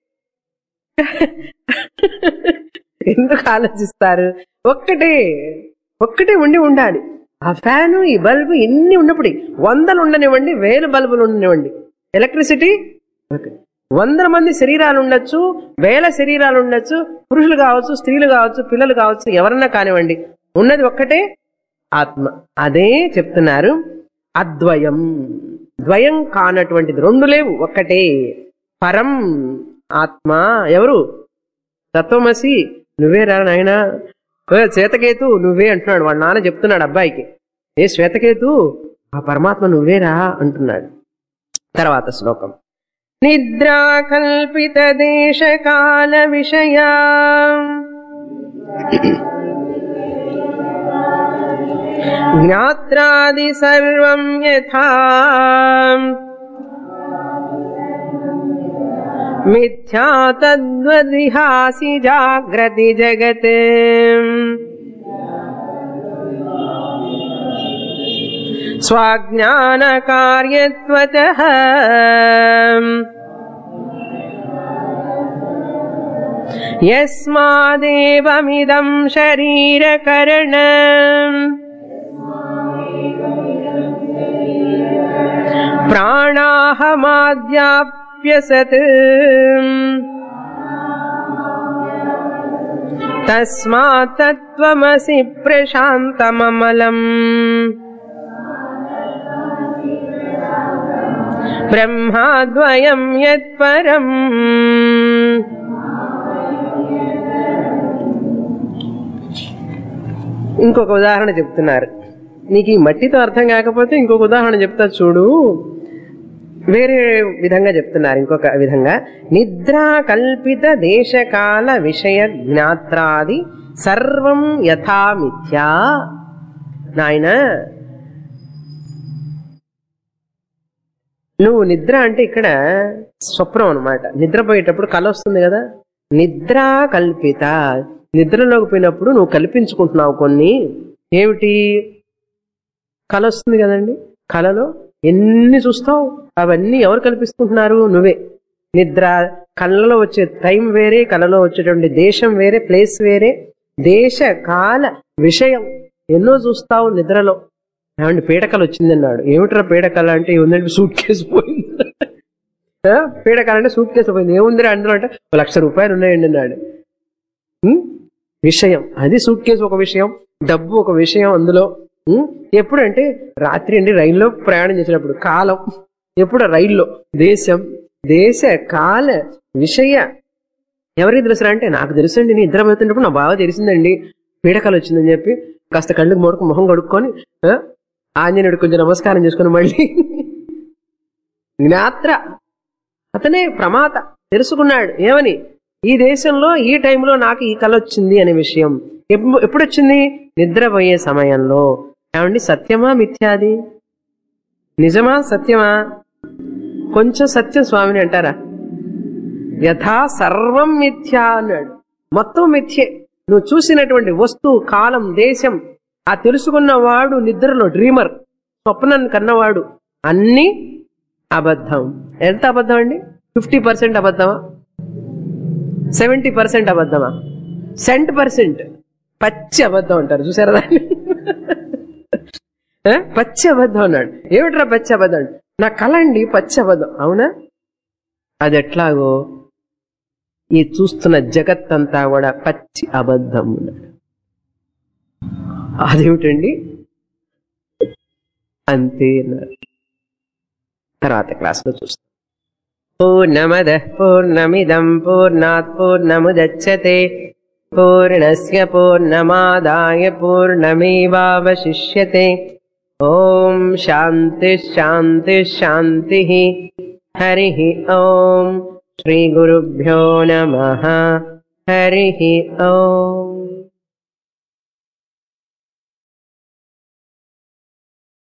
ఎందుకు ఆలోచిస్తారు ఒక్కటే ఒక్కటే ఉండి ఉండాలి ఆ ఫ్యాను ఈ బల్బు ఎన్ని ఉన్నప్పుడు వందలు ఉండనివ్వండి వేల బల్బులు ఉండనివ్వండి ఎలక్ట్రిసిటీ ఓకే. వందల మంది శరీరాలు ఉండొచ్చు వేల శరీరాలు ఉండొచ్చు పురుషులు కావచ్చు స్త్రీలు కావచ్చు పిల్లలు కావచ్చు ఎవరన్నా కానివ్వండి ఉన్నది ఒక్కటే ఆత్మ అదే చెప్తున్నారు అద్వయం ద్వయం కానటువంటిది రెండు లేవు ఒక్కటే పరం ఆత్మ ఎవరు తత్వమసి నువ్వే రా నాయనా ఏ శ్వేతకేతు నువ్వే అంటున్నాడు వాళ్ళ నాన్న చెప్తున్నాడు అబ్బాయికి ఏ శ్వేతకేతు ఆ పరమాత్మ నువ్వేరా అంటున్నాడు తర్వాత శ్లోకం నిద్రా కల్పిత దేశ కాల విషయా జ్ఞాత్రాది సర్వం యథా మిథ్యా తద్వదిహాసి జాగ్రతి జగత్ స్వాజ్ఞాన కార్యత్వత యస్మాదేవమిదం శరీరకరణం ప్రాణాహమాద్యాప్యసత్ తస్మాత్ తత్వమసి ప్రశాంతమమలం బ్రహ్మాద్వయం యత్పరం ఇంకొక ఉదాహరణ చెప్తున్నారు నీకు ఈ మట్టితో అర్థం కాకపోతే ఇంకొక ఉదాహరణ చెప్తా చూడు వేరే విధంగా చెప్తున్నారు ఇంకొక విధంగా నిద్ర కల్పిత దేశకాల విషయ జ్ఞాత్రాది సర్వం యథా మిథ్యా నాయన నువ్వు నిద్ర అంటే ఇక్కడ స్వప్నం అనమాట నిద్రపోయేటప్పుడు కల వస్తుంది కదా నిద్ర కల్పిత నిద్రలోకి పోయినప్పుడు నువ్వు కల్పించుకుంటున్నావు కొన్ని ఏమిటి కల వస్తుంది కదండి కలలో ఎన్ని చూస్తావు అవన్నీ ఎవరు కల్పిస్తుంటున్నారు నువ్వే నిద్ర కళ్ళలో వచ్చే టైం వేరే కళలో వచ్చేటువంటి దేశం వేరే ప్లేస్ వేరే దేశ కాల విషయం ఎన్నో చూస్తావు నిద్రలో ఏమంటే పీడకలు వచ్చిందన్నాడు ఏమిట్రా పీడకల అంటే ఏముందంటే సూట్ కేసు పోయింది ఆ, పీడకల అంటే సూట్ కేసు పోయింది ఏముందిరా అందులో అంటే "ఓ లక్ష రూపాయలు ఉన్నాయండి అన్నాడు ఉం? విషయం అది సూట్ కేసు ఒక విషయం డబ్బు ఒక విషయం అందులో ఉం? ఎప్పుడంటే రాత్రి అండి రైల్లో ప్రయాణం చేసినప్పుడు కాలం ఎప్పుడు రైల్లో దేశం దేశ కాల విషయ ఎవరికి తెలుసురా అంటే నాకు తెలుసండి నేను ఇద్దరం వెళ్తున్నప్పుడు నా బాగా తెలిసిందండి పీడకలు వచ్చిందని చెప్పి కాస్త కళ్ళకి మొడకు మొహం కడుక్కొని ఆ, ఆంజనేయుడు కొంచెం నమస్కారం చేసుకుని మళ్ళీ జ్ఞాత్ర అతనే ప్రమాత తెలుసుకున్నాడు ఏమని ఈ దేశంలో ఈ టైంలో నాకు ఈ కళ వచ్చింది అనే విషయం ఎప్పు- ఎప్పుడు వచ్చింది నిద్రపోయే సమయంలో ఏమండి సత్యమా మిథ్యాది నిజమా సత్యమా కొంచెం సత్యం స్వామిని అంటారా యథా సర్వం మిథ్యా అన్నాడు మొత్తం మిథ్యే నువ్వు చూసినటువంటి వస్తువు కాలం దేశం ఆ తెలుసుకున్నవాడు నిద్రలో డ్రీమర్ స్వప్నం కన్నవాడు అన్ని అబద్ధం ఎంత అబద్ధం అండి ఫిఫ్టీ పర్సెంట్ అబద్ధమా సెవెంటీ పర్సెంట్ అబద్ధమా సెంట్ పర్సెంట్ పచ్చి అబద్ధం అంటారు చూసారా దాన్ని ఏ? పచ్చి అబద్ధం అన్నాడు ఏమిట్రా పచ్చి అబద్ధం అంటే నా కళ అండి పచ్చి అబద్ధం అవునా అది ఎట్లాగో ఈ చూస్తున్న జగత్తంతా కూడా పచ్చి అబద్ధం అన్నాడు అదేమిటండి అంతే అన్నాడు తర్వాత క్లాస్లో చూస్తాం పూర్ణమద పూర్ణమిదం పూర్ణాత్ పూర్ణముదచ్చతే పూర్ణస్య పూర్ణమాదాయ పూర్ణమేవావశిష్యతే ఓం శాంతి శాంతి శాంతి హరి ఓం శ్రీ గురుభ్యో నమ హరి ఓం